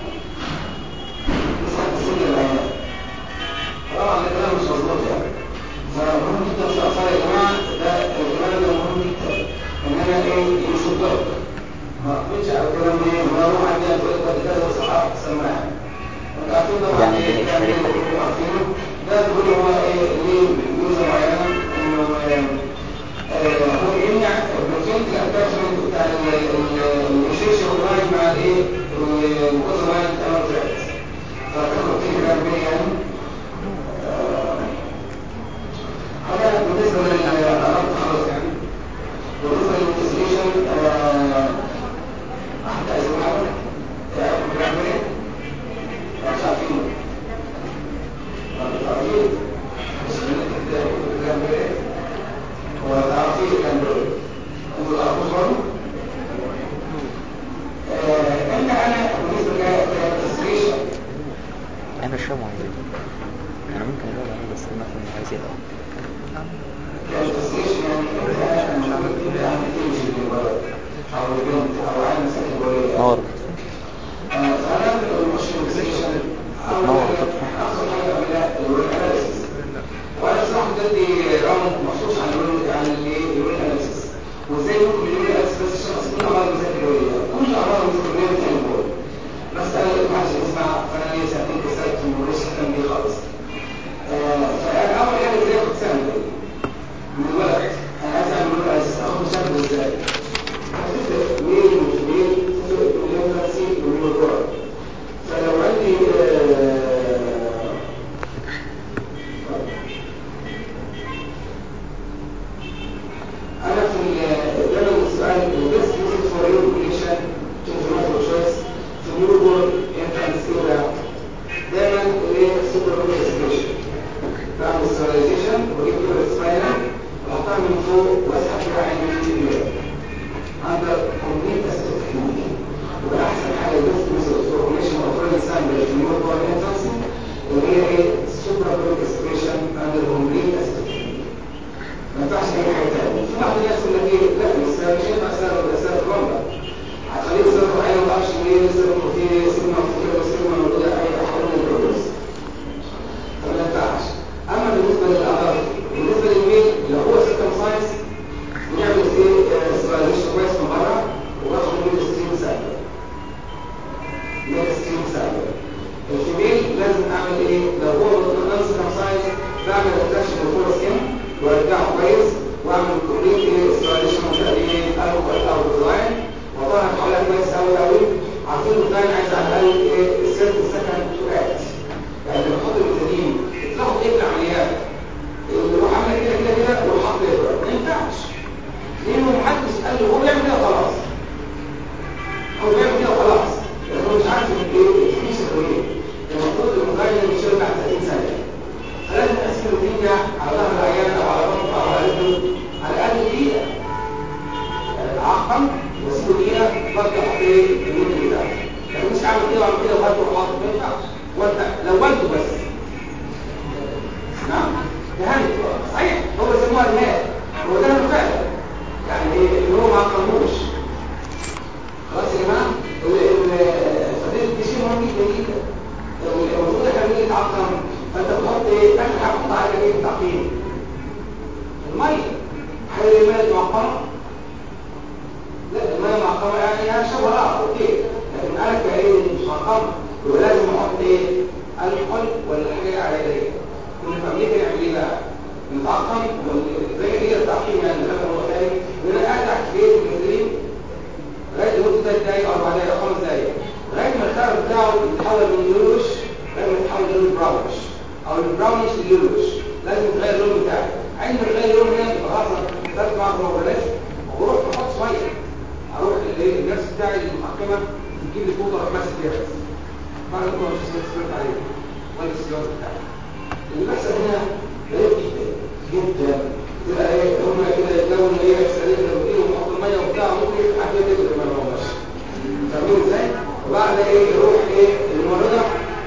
يسحب بسليم العيان طبعا ده كلام مش مظبوط يعني فمهم جدا في الاطفال يا جماعه ده الكلام ده مهم جدا ان انا ايه يصدق ما اقبلش على الكلام ايه ما اروح عندي اقول لك كذا صحاب سماع انتوا عارفين طبعا يعني ايه إيه الكلام اللي الشريحة دي؟ انتوا عارفينه ده بيقول هو ايه ليه ميزه معينه انه آه، هو بيمنع البروتين الاتاشمنت بتاع الانشيشن لاين مع الايه المكوزا لاين بتاع الفات فتاخد فيه كلام بيه يعني هذا بالنسبة للأرض خلاص يعني بالنسبة للإنتسليشن أحد عايز يقول حاجة؟ تعرفوا بنعمل إيه؟ مش عارفين مش عارفين مش بنعمل إيه؟ وتعرفين بنعمل إيه؟ أنتوا تعرفوا برضه؟ أنت أنا بالنسبة للإنتسليشن انا مش فاهم هو عايز ايه انا ممكن اجاوب عليه بس انا فاهم هو عايز ايه الأول. الإنتسليشن يعني أنت ممكن تعمل تمشي للولد أو البنت أو عين سكندرية نور فأنا المشكلة ستيشن نور تطفى أحسن حاجة أعملها الويل أناليسيس وأنا صراحة بدي راوند مخصوص عن الويل عن الويل أناليسيس وإزاي ممكن الويل أناليسيس بس الشخص من أمراض المذاكرة كل أمراض المذاكرة بتعمل بول بس أنا ما حدش يسمع فأنا ليا ساعتين كسرت ومش ههتم بيه خالص فأنا أول حاجة إزاي أخد الكلينيك يبقى احسن حاجه البيست ميثود فورميشن اوف ريل سامبل في الموضوع الانتنسي اللي هي ايه سوبر بروك اسبريشن اند كومبليت اسبريشن ما ينفعش اي حاجه ثانيه في بعض الناس يقول لك ايه لا بس مش هينفع اسال اسال كومبا هتخليه يصير عين ما تعرفش ايه يصير بروتين يصير مفروض يصير موجوده اي حاجه من البروتين فما ينفعش اما بالنسبه للاعراض بالنسبه للميل لو هو سيستم ساينس بنعمل ايه سبايليشن كويس من بره وباخد من ستريم سامبل من ستريم سامبل الفيميل لازم اعمل ايه لو هو نون سيستم ساينس بعمل اتراكشن للفور سكين وارجعه كويس واعمل كومبليت ايه سبايليشن تقريبا او او ديزاين وطبعا حواليها كويس قوي قوي عارفين الديزاين عايز على الاقل ايه السيرت سكند تو اكت يعني لما احط الميثادين تلاحظوا ايه العمليات اللي هو عامل كده كده كده وحط ابره ما ينفعش لانه محدش قال له هو بيعمل كده خلاص هو بيعمل كده خلاص لانه هو مش عارف ايه الفيش ايه المفروض المغني اللي يشتغل بعد 30 سنه فلازم اسم الدنيا على ظهر العيان او على بطنه او على قلبه على الاقل دقيقه عقم واسمه دقيقه برضه احط ايه الميل بتاعه لكن مش عامل كده وعامل كده وغلطه وحاطط ما ينفعش وانت لو والده بس نعم دهنت صحيح هو بيسموها الماء هو دهنه فعلا يعني اللي هو ما عقموش خلاص يا جماعه فدي دي شيء مهم جدا جدا المفروض احنا بنيجي نتعقم فانت بتحط ايه اخر حاجه تحط عليها ايه التعقيم الميه هل الميه معقمه لا الميه معقمه يعني هي شبه اه اوكي لكن انا كايه مش معقمه يبقى لازم احط ايه الكحول ولا حاجه علاجيه كنا في امريكا نعمل ايه بقى نتعقم زي هي التعقيم يعني لما هو تاني وانا قاعد تحت في بيت المدرين لغايه لمده ثلاث دقايق اربع دقايق او خمس دقايق لغايه ما الخيار بتاعه يتحول من يلوش لغايه ما يتحول لون براونش او البراونش ليلوش لازم تغير اللون بتاعه عند ما تغير اللون هنا يبقى خلاص ثلاث معاك ما بلاش وبروح بحط شويه اروح النفس بتاعي المحكمه تجيب لي فوطه اروح ماسك فيها بس بعد ما مش سمعت عليه ولا السيارة بتاعي اللي بيحصل هنا غريب جدا جدا تبقى ايه هم كده يتلون ايه يكسرين الروتين ويحط الميه وبتاع ممكن يفتح حاجه كده ما لهمش فاهمين ازاي؟ وبعد ايه يروح ايه الممرضه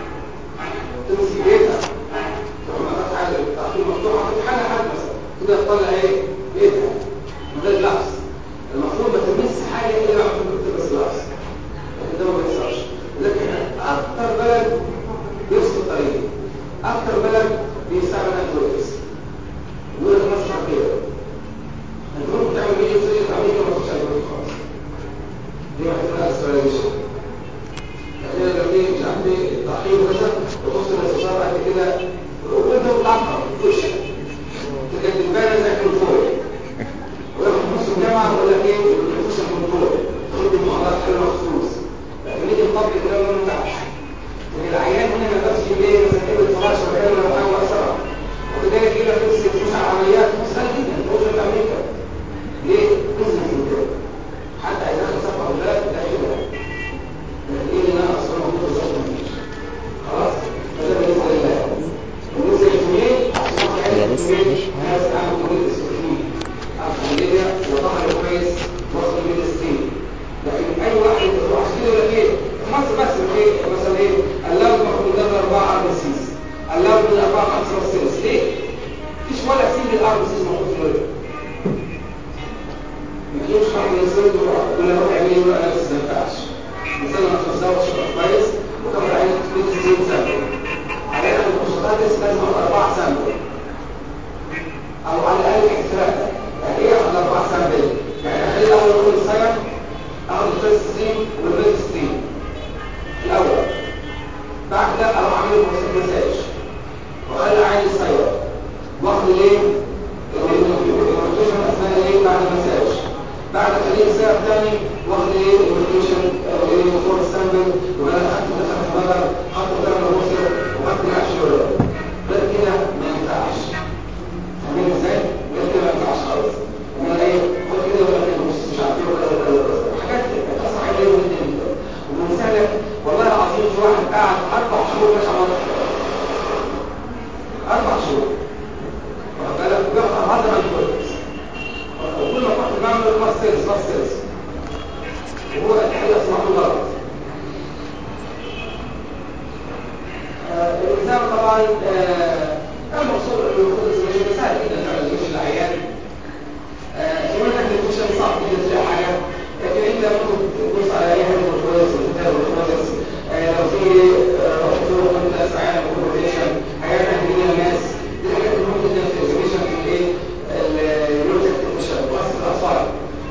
تمسك بيتها تروح فاتحه حاجه التعقيم مفتوحه فاتحه حاجه حد مثلا كده تطلع ايه بيتها من غير لبس المفروض ما تلمس حاجه الا لما تكون تلبس لبس لكن ده ما بيحصلش لكن اكتر بلد يفصل طريق اكتر بلد بيستعمل انتروبس يقول لك مصر كده انتروب بتعمل فيديو زي التعميق ما تخش انتروب خالص دي محتاجه اسرائيليشن يعني لو دي مش عارف ايه التعقيم مثلا وتوصل الاستشاره بعد كده وانت بتعقم تخش تبقى تبان زي الكنترول وياخد نص الجامعه ويقول لك ايه تخش الكنترول خد المحاضرات حلوه مخصوص لكن نيجي نطبق الكلام ده ما ينفعش العيان هنا ما يقدرش يجيب ايه مثلا يجيب الفراش ولا كده ولا حاجه اسرع وبالتالي يجيب لك نفس فلوس على عمليات سهل جدا تروح في امريكا ليه؟ بزنس كده حتى اذا دخل صفحه اولاد ده كده لكن ايه اللي انا اصلا موجود بالظبط مفيش خلاص فده بالنسبه لله بالنسبه للجميل هي لسه مش ناس اعمل كميه استروجين عمليه وظهر كويس وصل من الستين لكن اي واحد يروح كده ولا ايه في مصر بس ايه مثلا ايه اللون المفروض ده 4 ار سيس اللون من 4 5 سيس ليه؟ مفيش ولا سيل الار سيس موجود في الوجه مفيش حد من السيل ولا روح يعمل ايه انا بس ما ينفعش مثلا ما تفزعش كويس وكمان عين تفيد السيل سامبل على الاقل المشتقات لازم اربع سامبل او على الاقل ثلاثه يعني ايه على اربع سامبل يعني اخلي الاول اقول الساير اخد الفيرست ستريم والميد ستريم الاول بعد كده اروح اعمل مساج واخلي عين الساير واخد الايه الروتيشن اثناء الايه بعد المساج بعد خليه الساير الثاني واخد ايه الروتيشن الايه فور سامبل وانا اخدت دخلت مدر حط ثمن روسر وخدت الاشهر غير كده ما ينفعش فاهمين ازاي؟ غير كده ما ينفعش خالص انا ايه خد كده ولا كده بص مش عارف ايه ولا ولا ولا حاجات بتحصل حاجه ايه جدا جدا ومثالك والله العظيم في واحد قاعد اربع شهور مش عمل اربع شهور واخد بالك بياخد هذا الكورتكس وكل ما كنت بعمل ماسترز ماسترز وهو غلط آه، الإنسان طبعا آه، المقصود انه يكون السميشن سهل جدا فعلا مش العيان كمان احنا الكوشن صعب جدا تلاقي حاجه لكن انت ممكن تبص على اي حاجه كويس وتتابع كويس لو في رحت وقلت اسعار وكومبيشن حاجات عندنا الناس دي حاجات مهمه جدا في السميشن في الايه النيوروجيك كوشن وقت الاطفال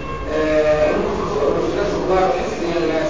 ممكن في ناس كبار تحس ان هي الناس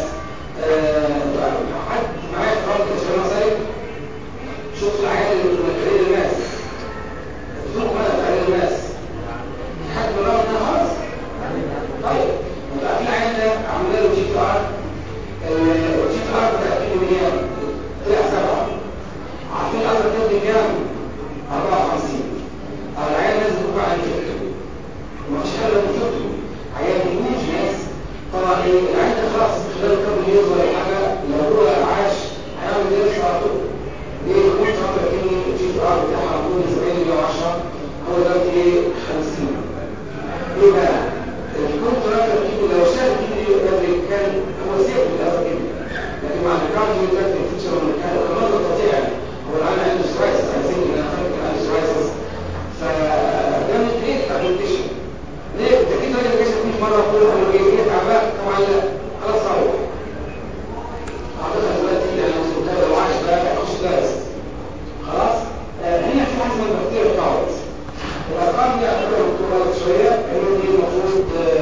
حد معايا في رابط الشباب مثلا شوف العيال اللي من الماس شوف ماذا عيال الماس حد من رابط خلاص طيب يبقى في عيال ده عملنا له جي بي ار الجي بي ار بتاع كيلو مليون طلع سبعه عارفين الازرق تدي كام 54 او العيال نازل بكره عن شفته ومفيش حاجه لو شفته عيال بيجوش ناس طبعا ايه العيال ده خلاص خلال كام يوم ولا حاجه لو هو عاش هيعمل زي على طول ليه كل فتره كده الجي بي ار بتاعها ممكن 70 110 هو دلوقتي ايه 50 ليه بقى؟ كنت راجل كده لو شاف كده بدري كان هو سيف بالأرض كده لكن مع الكارد يترك الفيتشر من كان المنظر تطيع هو الآن عنده سرايسس عايزين ان انا كان عنده سرايسس فده من ايه ابلكيشن ليه انت كده راجل جاي كل مره كل مره ايه ايه تعبان طبعا لا خلاص روح اعتقد دلوقتي يعني لو عاش بقى هيخش درس خلاص هنا في حاجه اسمها بكتيريا كاونت الارقام دي اعتبر مكتوبه شويه هي دي المفروض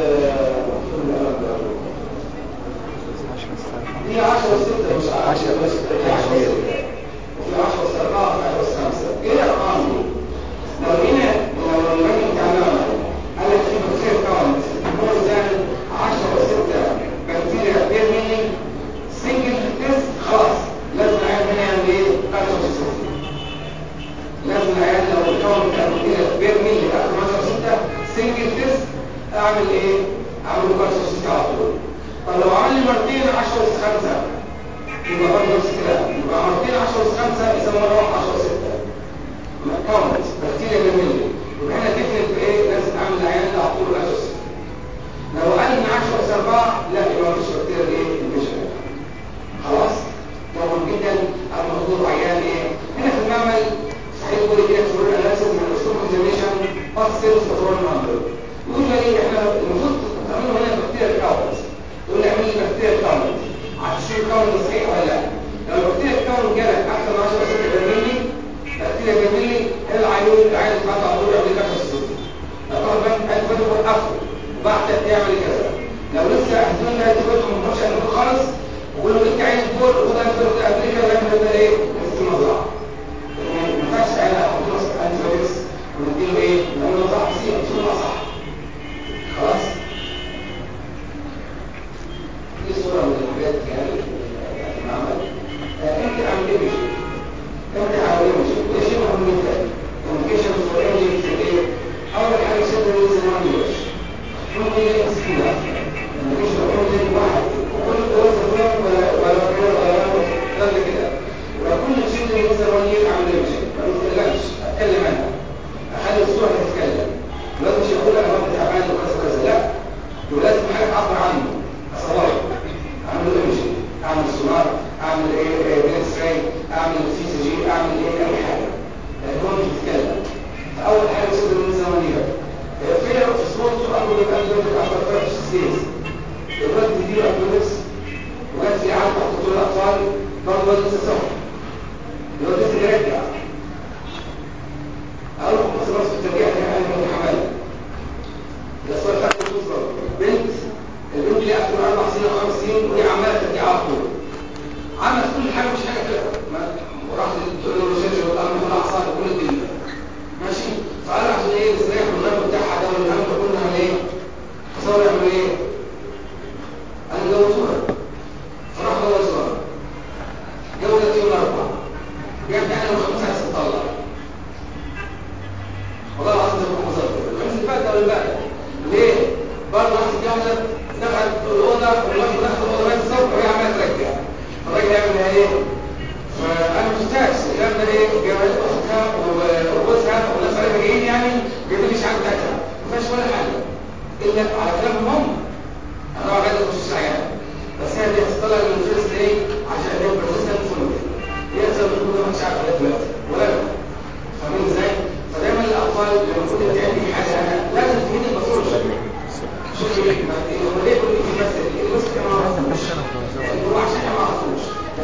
دي 10 و6 مش 10 بس 10 و6 وفي 10 و7 وفي 5 ايه الارقام دي؟ لو هنا لو الراجل بتاعنا قال لك في بكتيريا كاونت مور ذان 10 و6 بكتيريا بير ملي سنجل تيست خلاص لازم العيال هنا يعمل ايه؟ كالتشر سيستم لازم العيال لو الكون بتاع البكتيريا بير ملي اخر 10 6 سنجل تيست اعمل ايه؟ اعمل كالتشر سيستم على طول طب لو عمل لي مرتين 10 اس 5 يبقى برضه نفس الكلام يبقى مرتين 10 اس 5 يسمى مره واحده 10 اس 6 كاونت بكتيريا بير ملي يبقى هنا تفرق في ايه؟ لازم اعمل العيان ده على طول 10 اس لو قل من 10 اس 4 لا يبقى مفيش بكتيريا ايه؟ انفيشن خلاص؟ مهم جدا الموضوع عيان ايه؟ هنا في المعمل صحيح يقول كده في الاناليسيس من اسلوب كونزرفيشن اوف سيلز كنترول نمبر يقول لي احنا المفروض تعملوا هنا بكتيريا كاونت يقول لي اعمل لي بكتيريا كاونت عشان الكاونت ده صحيح ولا لا لو البكتيريا كاونت جالك اكثر من 10 6 بالملي بكتيريا بالملي العيون العيان بعد على طول يعمل لك الصوت طبعا انت بدك توقفه وبعد يعمل كذا لو لسه احسن لها تبقى ما تروحش انه خالص وقول له انت عايز تقول وده انت في امريكا ولا ده ايه في المزرعه ما ينفعش انا احط له انت بس ونديله ايه نقول له صح سيب شو صح خلاص دي صوره من الحاجات يعني في المعمل انت عامل ايه بشيء انت عامل ايه بشيء ده شيء مهم جدا كوميونيكيشن فور انجل في ايه اول حاجه شد الزمان يوش ممكن يبقى سكينه كوميونيكيشن فور انجل واحد وكل دوله ولا ولا ولا ولا ولا كده وكل شيء اللي مثلا هو يعمل ايه بشيء ما يتكلمش اتكلم عنها اخلي الصوره تتكلم لازم مش يقول انا رب تعبان وكذا كذا لا ولازم حاجه تعبر عنه اصور اعمل ايمجي اعمل سونار اعمل ايه بليت سراي اعمل سي سي جي اعمل ايه اي حاجه لان هو مش بيتكلم فاول حاجه صدر من زمنيه فيلر في صوت اقول لك انت اكتر فرق ستيز الوقت دي اكتر وكان في عالم تحت طول الاطفال برضه وزن لسه صفر الوقت لسه بيرجع اقول لكم بس بس في الترجيع كان انا من الحمل الاسئله بتاعت الفلوس برضه بنت البنت اللي اكتر اربع سنين او خمس سنين وهي عماله ترجع على طول عملت كل حاجه مش حاجه كده وراحت تقول له ريسيرش والامن والاعصاب وكل الدنيا ماشي فقال عشان ايه نستريح من الغرب بتاعها ده والهم ده كله هنعمل ايه؟ تصور يعمل ايه؟ قال جوزوها فراح جوزوها جوزت يوم الاربعاء جاب انا الخميس عايز تطلع والله العظيم ده بكون مظبط الخميس اللي فات او اللي بعد ليه؟ برضه راحت اتجوزت دخلت الاوضه والراجل دخل الاوضه بس الصبح وهي عماله ترجع الراجل يعمل ايه؟ فانا مش مستاكس الكلام ده ايه؟ جابت اختها وجوزها والناس عليها جايين يعني جايبين لي شعب بتاعتها ما فيهاش ولا حاجه الا على كلام هم انا طبعا غير خصوص عيان بس هي دي هتطلع هو ليه كل دي بس الوسط ما اعرفوش هو عشان ما اعرفوش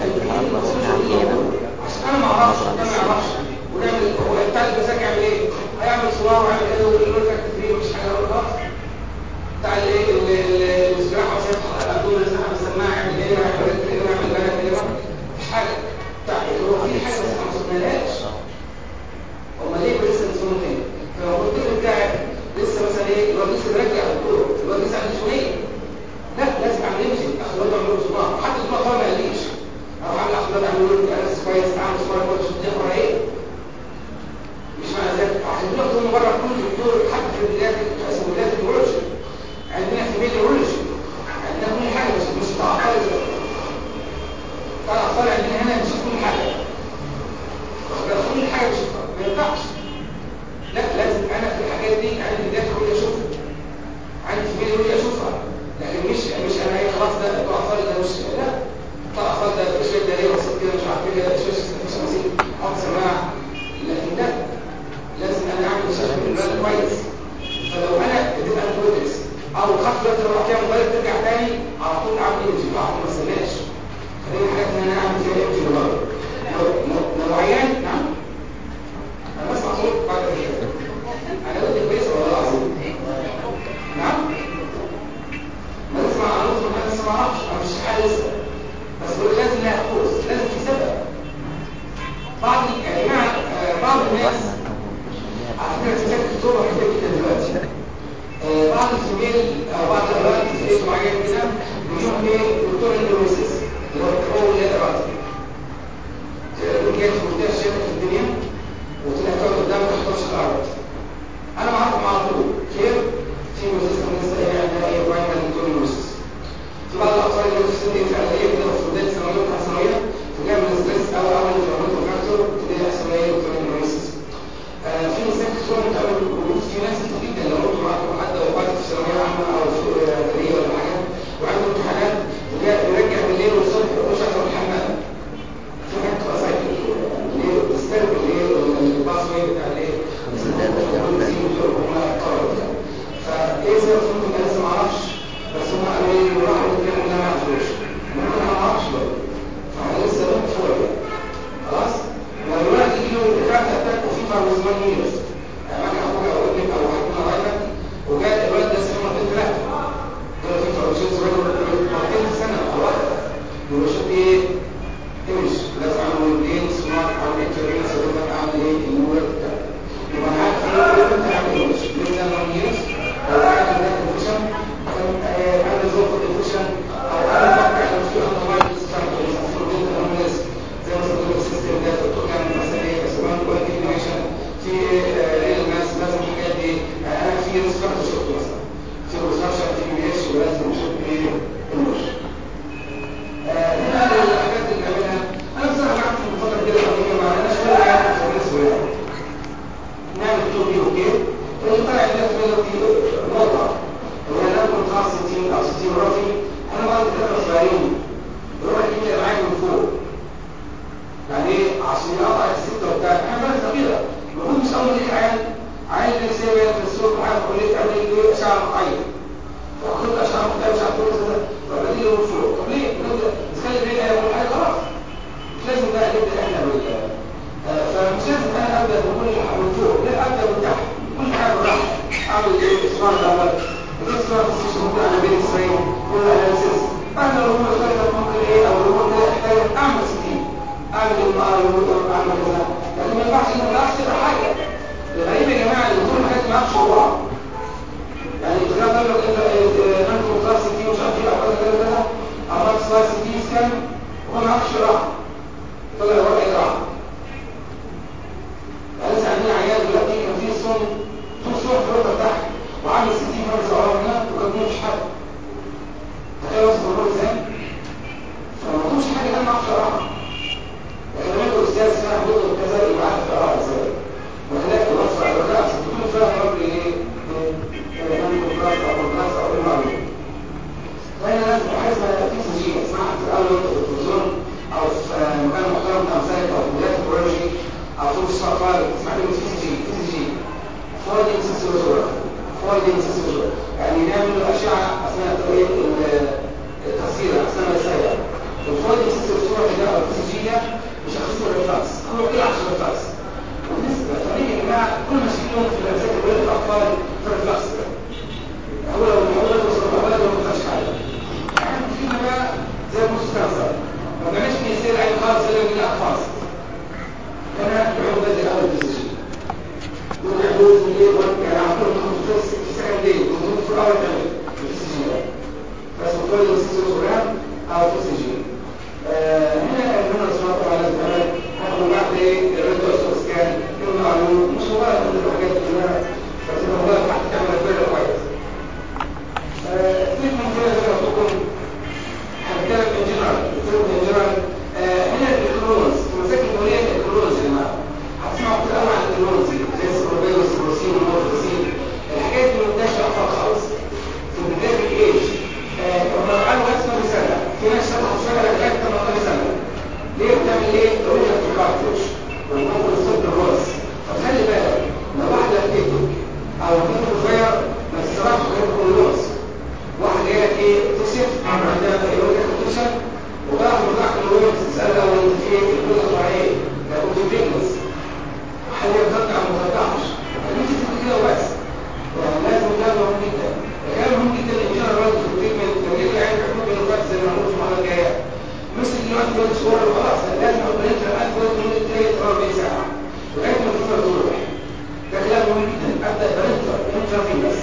عشان انا ما اعرفش انا ما اعرفش ونعمل هو بتاع المساك يعمل ايه هيعمل صور ويعمل كده ويقول لك تدريب مش حاجه خلاص بتاع الايه الزراعه وشرح الابدون الزراعه بالسماعه يعمل ايه يعمل كده يعمل بالك كده مش حاجه بتاع هو في حاجه بس ما وصلناش امال ليه لسه نسمع تاني فلو قلت له بتاعك لسه مثلا ايه الواد لسه راجع الدكتور الواد لسه عنده شويه لا لازم اعمل يمشي اخد الواد اعمل له صباع حتى الصباع ما قاليش اروح اعمل اخد الواد اعمل له انا كويس اعمل صباع كويس دي اخرى ايه مش معنى ذلك عشان دكتور مجرد كل دكتور حتى في البدايات اسمه بدايه النيورولوجي عندنا في النيورولوجي عندنا كل حاجه مش مش تعطل تعطل عندنا هنا نشوف كل حاجه كل حاجه مش ما ينفعش لا لازم انا في الحاجات دي عندي بدايه كل اشوفها عندي في بالي كل اشوفها لكن مش مش انا ايه خلاص ده بتوع اطفال ده مش لا بتوع اطفال ده مش ده ليه وسط كده مش عارف ايه مش مش مش حط سماعه لكن ده لازم انا اعمل شغل بالبال كويس فلو انا اديت انا بروجرس او خدت وقت لو رحت اعمل بالك ترجع تاني على طول اعمل ايمجي بعد ما استناش خليني حاجات ان انا اعمل فيها ايمجي لو لو عيان نعم انا بسمع صوت بعد كده انا قلت كويس والله العظيم نعم ما تسمع عن نص ما لسه ما اعرفش انا مش حاجه لسه بس بقول لازم لها كورس لازم في سبب بعض يا جماعه بعض الناس على فكره في شكل صوره كتير جدا دلوقتي بعض الزميل او بعض الاولاد في اسم معين كده بيجيهم ايه دكتور اندروسيس اللي هو التحول الارادي تقول جاي في منتهى الشركه في الدنيا وطلع تقعد قدام ما تحضرش الارض انا معاكم على طول خير في مؤسسه لسه هي عندها ايه برايمري اندروسيس في بعض الاطفال اللي في سن فعليه كده في بدايه ثانويه وثانيه ثانويه فجاء من ستريس او اول انفلاماتوري فاكتور تبدا يحصل ايه دكتور اندروسيس في نساء كتير بتعمل وجود في ناس كتير جدا لو انتم معاكم حد وقت في ثانويه عامه او في اعداديه ولا حاجه وعنده امتحانات وجاء يرجع بالليل والصبح ومش عارف يروح الحمام في حاجات تبقى سايكل ليه بتسترب الايه الباس واي بتاع الايه فايه سبب ممكن انا لسه ما اعرفش بس هم قالوا لي راحوا يتكلموا انا ما اعرفوش ممكن انا ما اعرفش برضه فاحنا لسه بنت فوق خلاص والولد يجي له بتاعت اتاك وفي فارمازمان ميرس يعني انا اخوك او ابنك او واحد من قرايبك وجاء الولد ده سنه مرتين ثلاثه قال في فارمازمان صغير مرتين في سنه او واحده يقول شوف ايه ايش لازم اعمل اثنين سمارت اعمل انترنت لازم اعمل ايه النور بتاع يبقى انا عارف ايه انت عامل ايه مش لازم اعمل ميرس او اعمل ده انفكشن او اعمل زوف انفكشن او اعمل فكر لو في عنده مايكرو ستراكشر زي مثلا السيستم ده تقول يعني مثلا ايه اسمها كواليفيكيشن في ريل ماس لازم الحاجات دي انا في ريسبكت شفته مثلا في ريسبكشن في بي اتش ولازم اشوف ايه الوش هنا الحاجات اللي بنعملها انا بصراحه قعدت في الفتره كده الحقيقه ما عندناش ولا حاجه في النسبه نعمل تو بي اوكي اللي طلع عندنا في نقطه اللي هي نقطه خاص 60 او 60 رافي انا بعد كده صغيرين بروح اجيب معايا من فوق يعني عشان يقطع الستة وبتاع احنا بلد صغيرة المفروض مش اول ليك عيال عيال نفسية بقى في السوق وعارف اقول لك تعمل ايه اشعة معين فاخد اشعة مختلفة مش عارف كل ده فبدي له فوق طب ليه؟ نبدا نخلي بين ايه ولا حاجة خلاص مش لازم بقى نبدا احنا بال فمش لازم انا ابدا بكل حاجة من فوق لا ابدا من تحت كل حاجة براحتي اعمل ايه اسمار الاول ودي اسمار تسيش ممكن على بين اسرائيل كل اناليسيس انا لو هو ممكن ايه او لو هو كده احتاج اعمل 60 اعمل المقارنه اعمل كذا لكن ما ينفعش ان انا احسب حاجه الغريب يا جماعه ان كل حاجات ما اعرفش هو يعني اذا قال لك انت انتم كلاس سي مش عارف ايه او كذا كذا كذا عملت سلايس سي سكان وما اعرفش راح طلع ورقه ايه راح لسه عندنا عيال دلوقتي كان في صوم طول صوم في الركبه تحت وعامل 60 فرد صغيره هنا وكان مش حاجه تخيل وصل الركبه ازاي فما كنتش حاجه انا ما اعرفش اقراها لكن الاستاذ سمع بيقول كذا يبقى عارف اقراها ازاي وهناك الوصف على الرأس تكون فاهم رب ايه من الكلاس او الكلاس او المعلومه فهنا لازم حاجه اسمها في سي جي اسمها في الاول وانت في التلفزيون او في مكان محترم امثالك او في بدايه البرولوجي او في الشرطات اسمها له في سي جي في سي جي فورد انسنسوري فايدنج سيستم يعني نعمل اشعه اثناء التصوير اثناء السياره الفايدنج سيستم الصوره ده او الفسيجيه بيشخصوا الريفلكس هو كده عشان الريفلكس وبالنسبه طبيعي يا جماعه كل ما شايفين في الامساك ولاد الاطفال في الريفلكس هو لو الموضوع ده وصل اولاد ما خدش حاجه يعني فينا بقى زي البوست كانسر ما بنعملش مثال عين خالص الا من الاطفال انا بعمل بدي اول ديسيجن ويعملوا لي يعني اعطوا الخصوص في سكن ليه وخصوص في الاول كمان الديسيجن ده بس كل الديسيجن بروجرام او ديسيجن هنا هنا اسمها طبعا لازم تعمل هاخد بعد ايه الريدوس سكان كل معلوم مش مجرد ان الحاجات كلها بس الموضوع تحت تعمل كل كويس في من كده زي ما قلت لكم هنتكلم ان جنرال نتكلم ان جنرال هنا الكلونز المساكن الدوليه الكلونز يا جماعه هتسمعوا كتير قوي عن الكلونز زي السكروبيوس والبروسين والمورفوسين الحاجات دي منتشره اطفال خالص في بدايه الايج هم قالوا اسمه سنه في ناس شرحوا شغله لغايه 18 سنه ليه بتعمل ايه؟ رؤيه في الكارتوش والمفروض الصوت الراس فخلي بالك لو واحده بتكتب او طفل صغير ما تسترحش غير الكلونز واحد جاي لك ايه تكشف عندها يقول لك تكشف وبعد ما تحت الوقت تسال اول انت في ايه الجزء الطبيعي لا كنت بيجلس حد يتقطع ما تقطعش فانت تكتب كده وبس يعني لازم ده مهم جدا كان مهم جدا ان جنرال رد في التريتمنت لو جيت يعني حدود الوقت زي ما هنقول في المره الجايه مش اللي وقت وقت شهور وخلاص لازم اقول انت الان وقت لمده 3 40 ساعه لغايه ما تفضل تروح ده كلام مهم جدا ابدا برنتر انترافين بس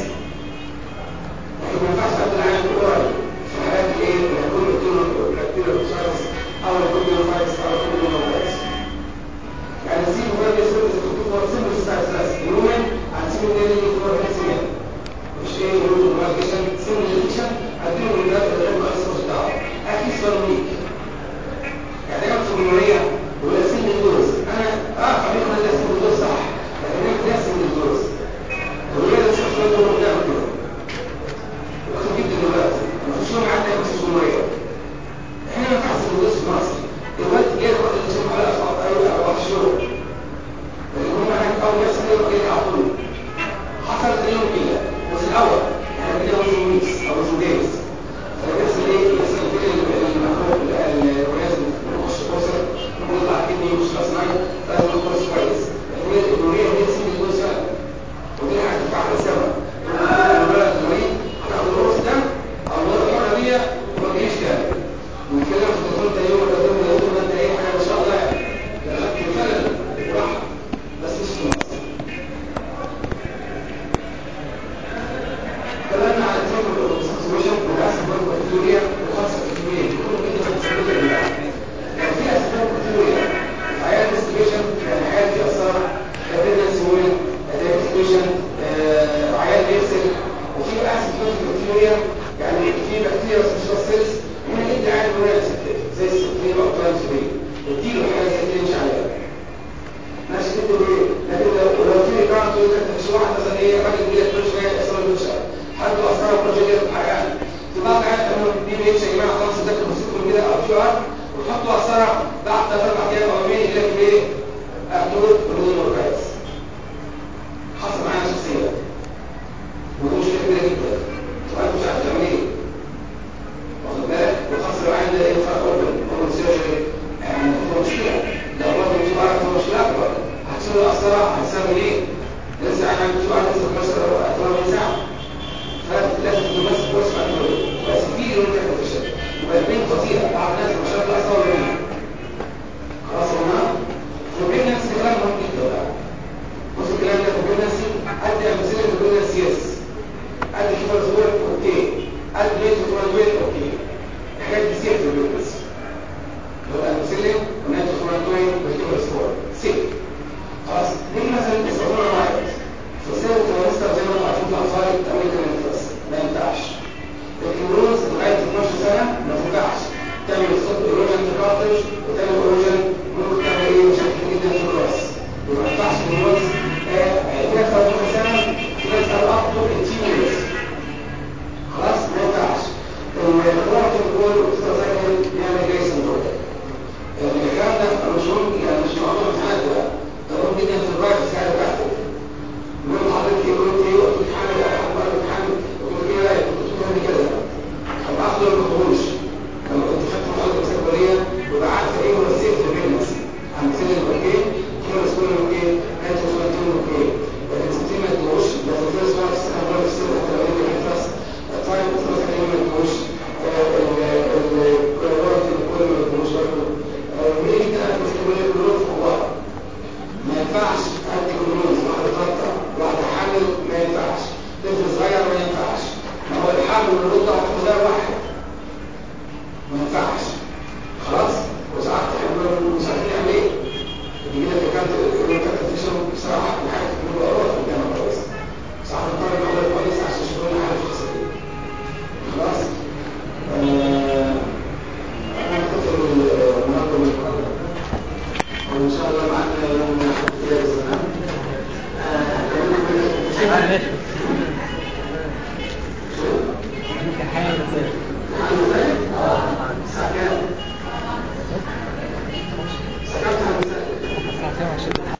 لكن ما ينفعش ابدا العين الاورال في حالات ايه اللي هيكون بكتيريا فيروس او الكوبيو فايروس او الكوبيو فايروس يعني نسيب بقى بيسبب الدكتور سيمبل ستايلس هيومن عن سيمبل ديلي دكتور هيسمين مش ايه يقول ماركيشن سيمبل ديليشن اديله الولاد اللي هم الاساس بتاعه اكيد فرميك يعني دايما في الجمهوريه يقول سيمبل دوز انا اه حبيبي انا ده سيمبل دوز صح لكن انا ده سيمبل دوز الولاد مش شويه دول قدام كده واخد جدا دلوقتي مفيش يوم عدى يمشي الجمهوريه احنا ما ينفعش ندرس في مصر دلوقتي جاي الوقت اللي تشوف على اصحاب ايوه او شهور لكن هم هناك اول ناس اللي جاي على طول حصلت اليوم كده وفي الاول احنا كده وزن ويكس او وزن دايز فبيحصل ايه يحصل كل المخلوق الولايات بتخش كورسر ويطلع كدني مش خلاص معايا لازم نخلص كويس لكن الجمهوريه هي تسيب الجوز فعلا ودي هتدفع على السبب الولد المريض هتاخد القرص ده او الولد الحريه وما تجيش تاني ونتكلم في الدكتور ده يوم ولا يوم يقول انت ايه حاجه ما شاء الله يعني اخدت فعلا وراحه بس مش في مصر كلامنا على التيم سيتويشن وللاسف برضه بكتيريا وخاصه بكتيريا كل كده بكتيريا يعني في اسباب بكتيريا حياه السيتويشن يعني حياه في اثار كابيلاري سويل ادابتيشن عيان بيغسل وفي احسن بكتيريا يعني في بكتيريا سوشيال سيلز هنا انت عارف ولا زي السكرين او ترانسفير اديله حاجه زي كده مش عليها ماشي كده ايه لكن لو لو في كارت يقول لك مش واحد مثلا ايه راجل بيجي لك كل شويه يحصل له مشكله حد اثر بروجيكت حاجه في بعض الحاجات انه دي بي اتش يا جماعه خلاص ده مسكهم كده او كيو ار وتحطوا اثر بعد ثلاث اربع ايام او يومين يجي لك ايه اكتوب بدون كويس حصل معايا شخصيا ودي مشكله كبيره جدا وانت مش عارف تعمل ايه واخد بالك وخاصه لو عندك ايه فرق اوربن اوربن سيرجري يعني هو مشكله لو برضه مش عارف هو مشكله اكبر هتشيل القسطره هتساوي ايه؟ لسه انا عندي سؤال لسه 12 12 ساعه فلازم تكون بس كويس مع الدكتور بس في يوم تحت الشد والبين خطيره بعض الناس ما شاء الله اصلا ولا خلاص يا جماعه البريجنسي كلام مهم جدا بقى بص الكلام ده البريجنسي ادي امثله البريجنسي يس ادي كيفر صغير اوكي ادي ليت فرانويل اوكي الحاجات دي سيف في البريجنسي لو امثله ونات فرانويل وكيفر صغير سيف خلاص نيجي مثلا استخدمنا واحد فسير الترانستر زي ما انتم عارفين في الاطفال التأويل كمان بس ما ينفعش لكن الرولز لغايه 12 سنه ما تنفعش تعمل الصوت ايروجن في الكارتج وتعمل ايروجن ممكن تعمل ايه مشاكل جدا في الراس وما ينفعش الرولز في ناس 12 سنه في ناس قالوا اب تو 18 years خلاص ما ينفعش الخلاصه بتقول الاستاذ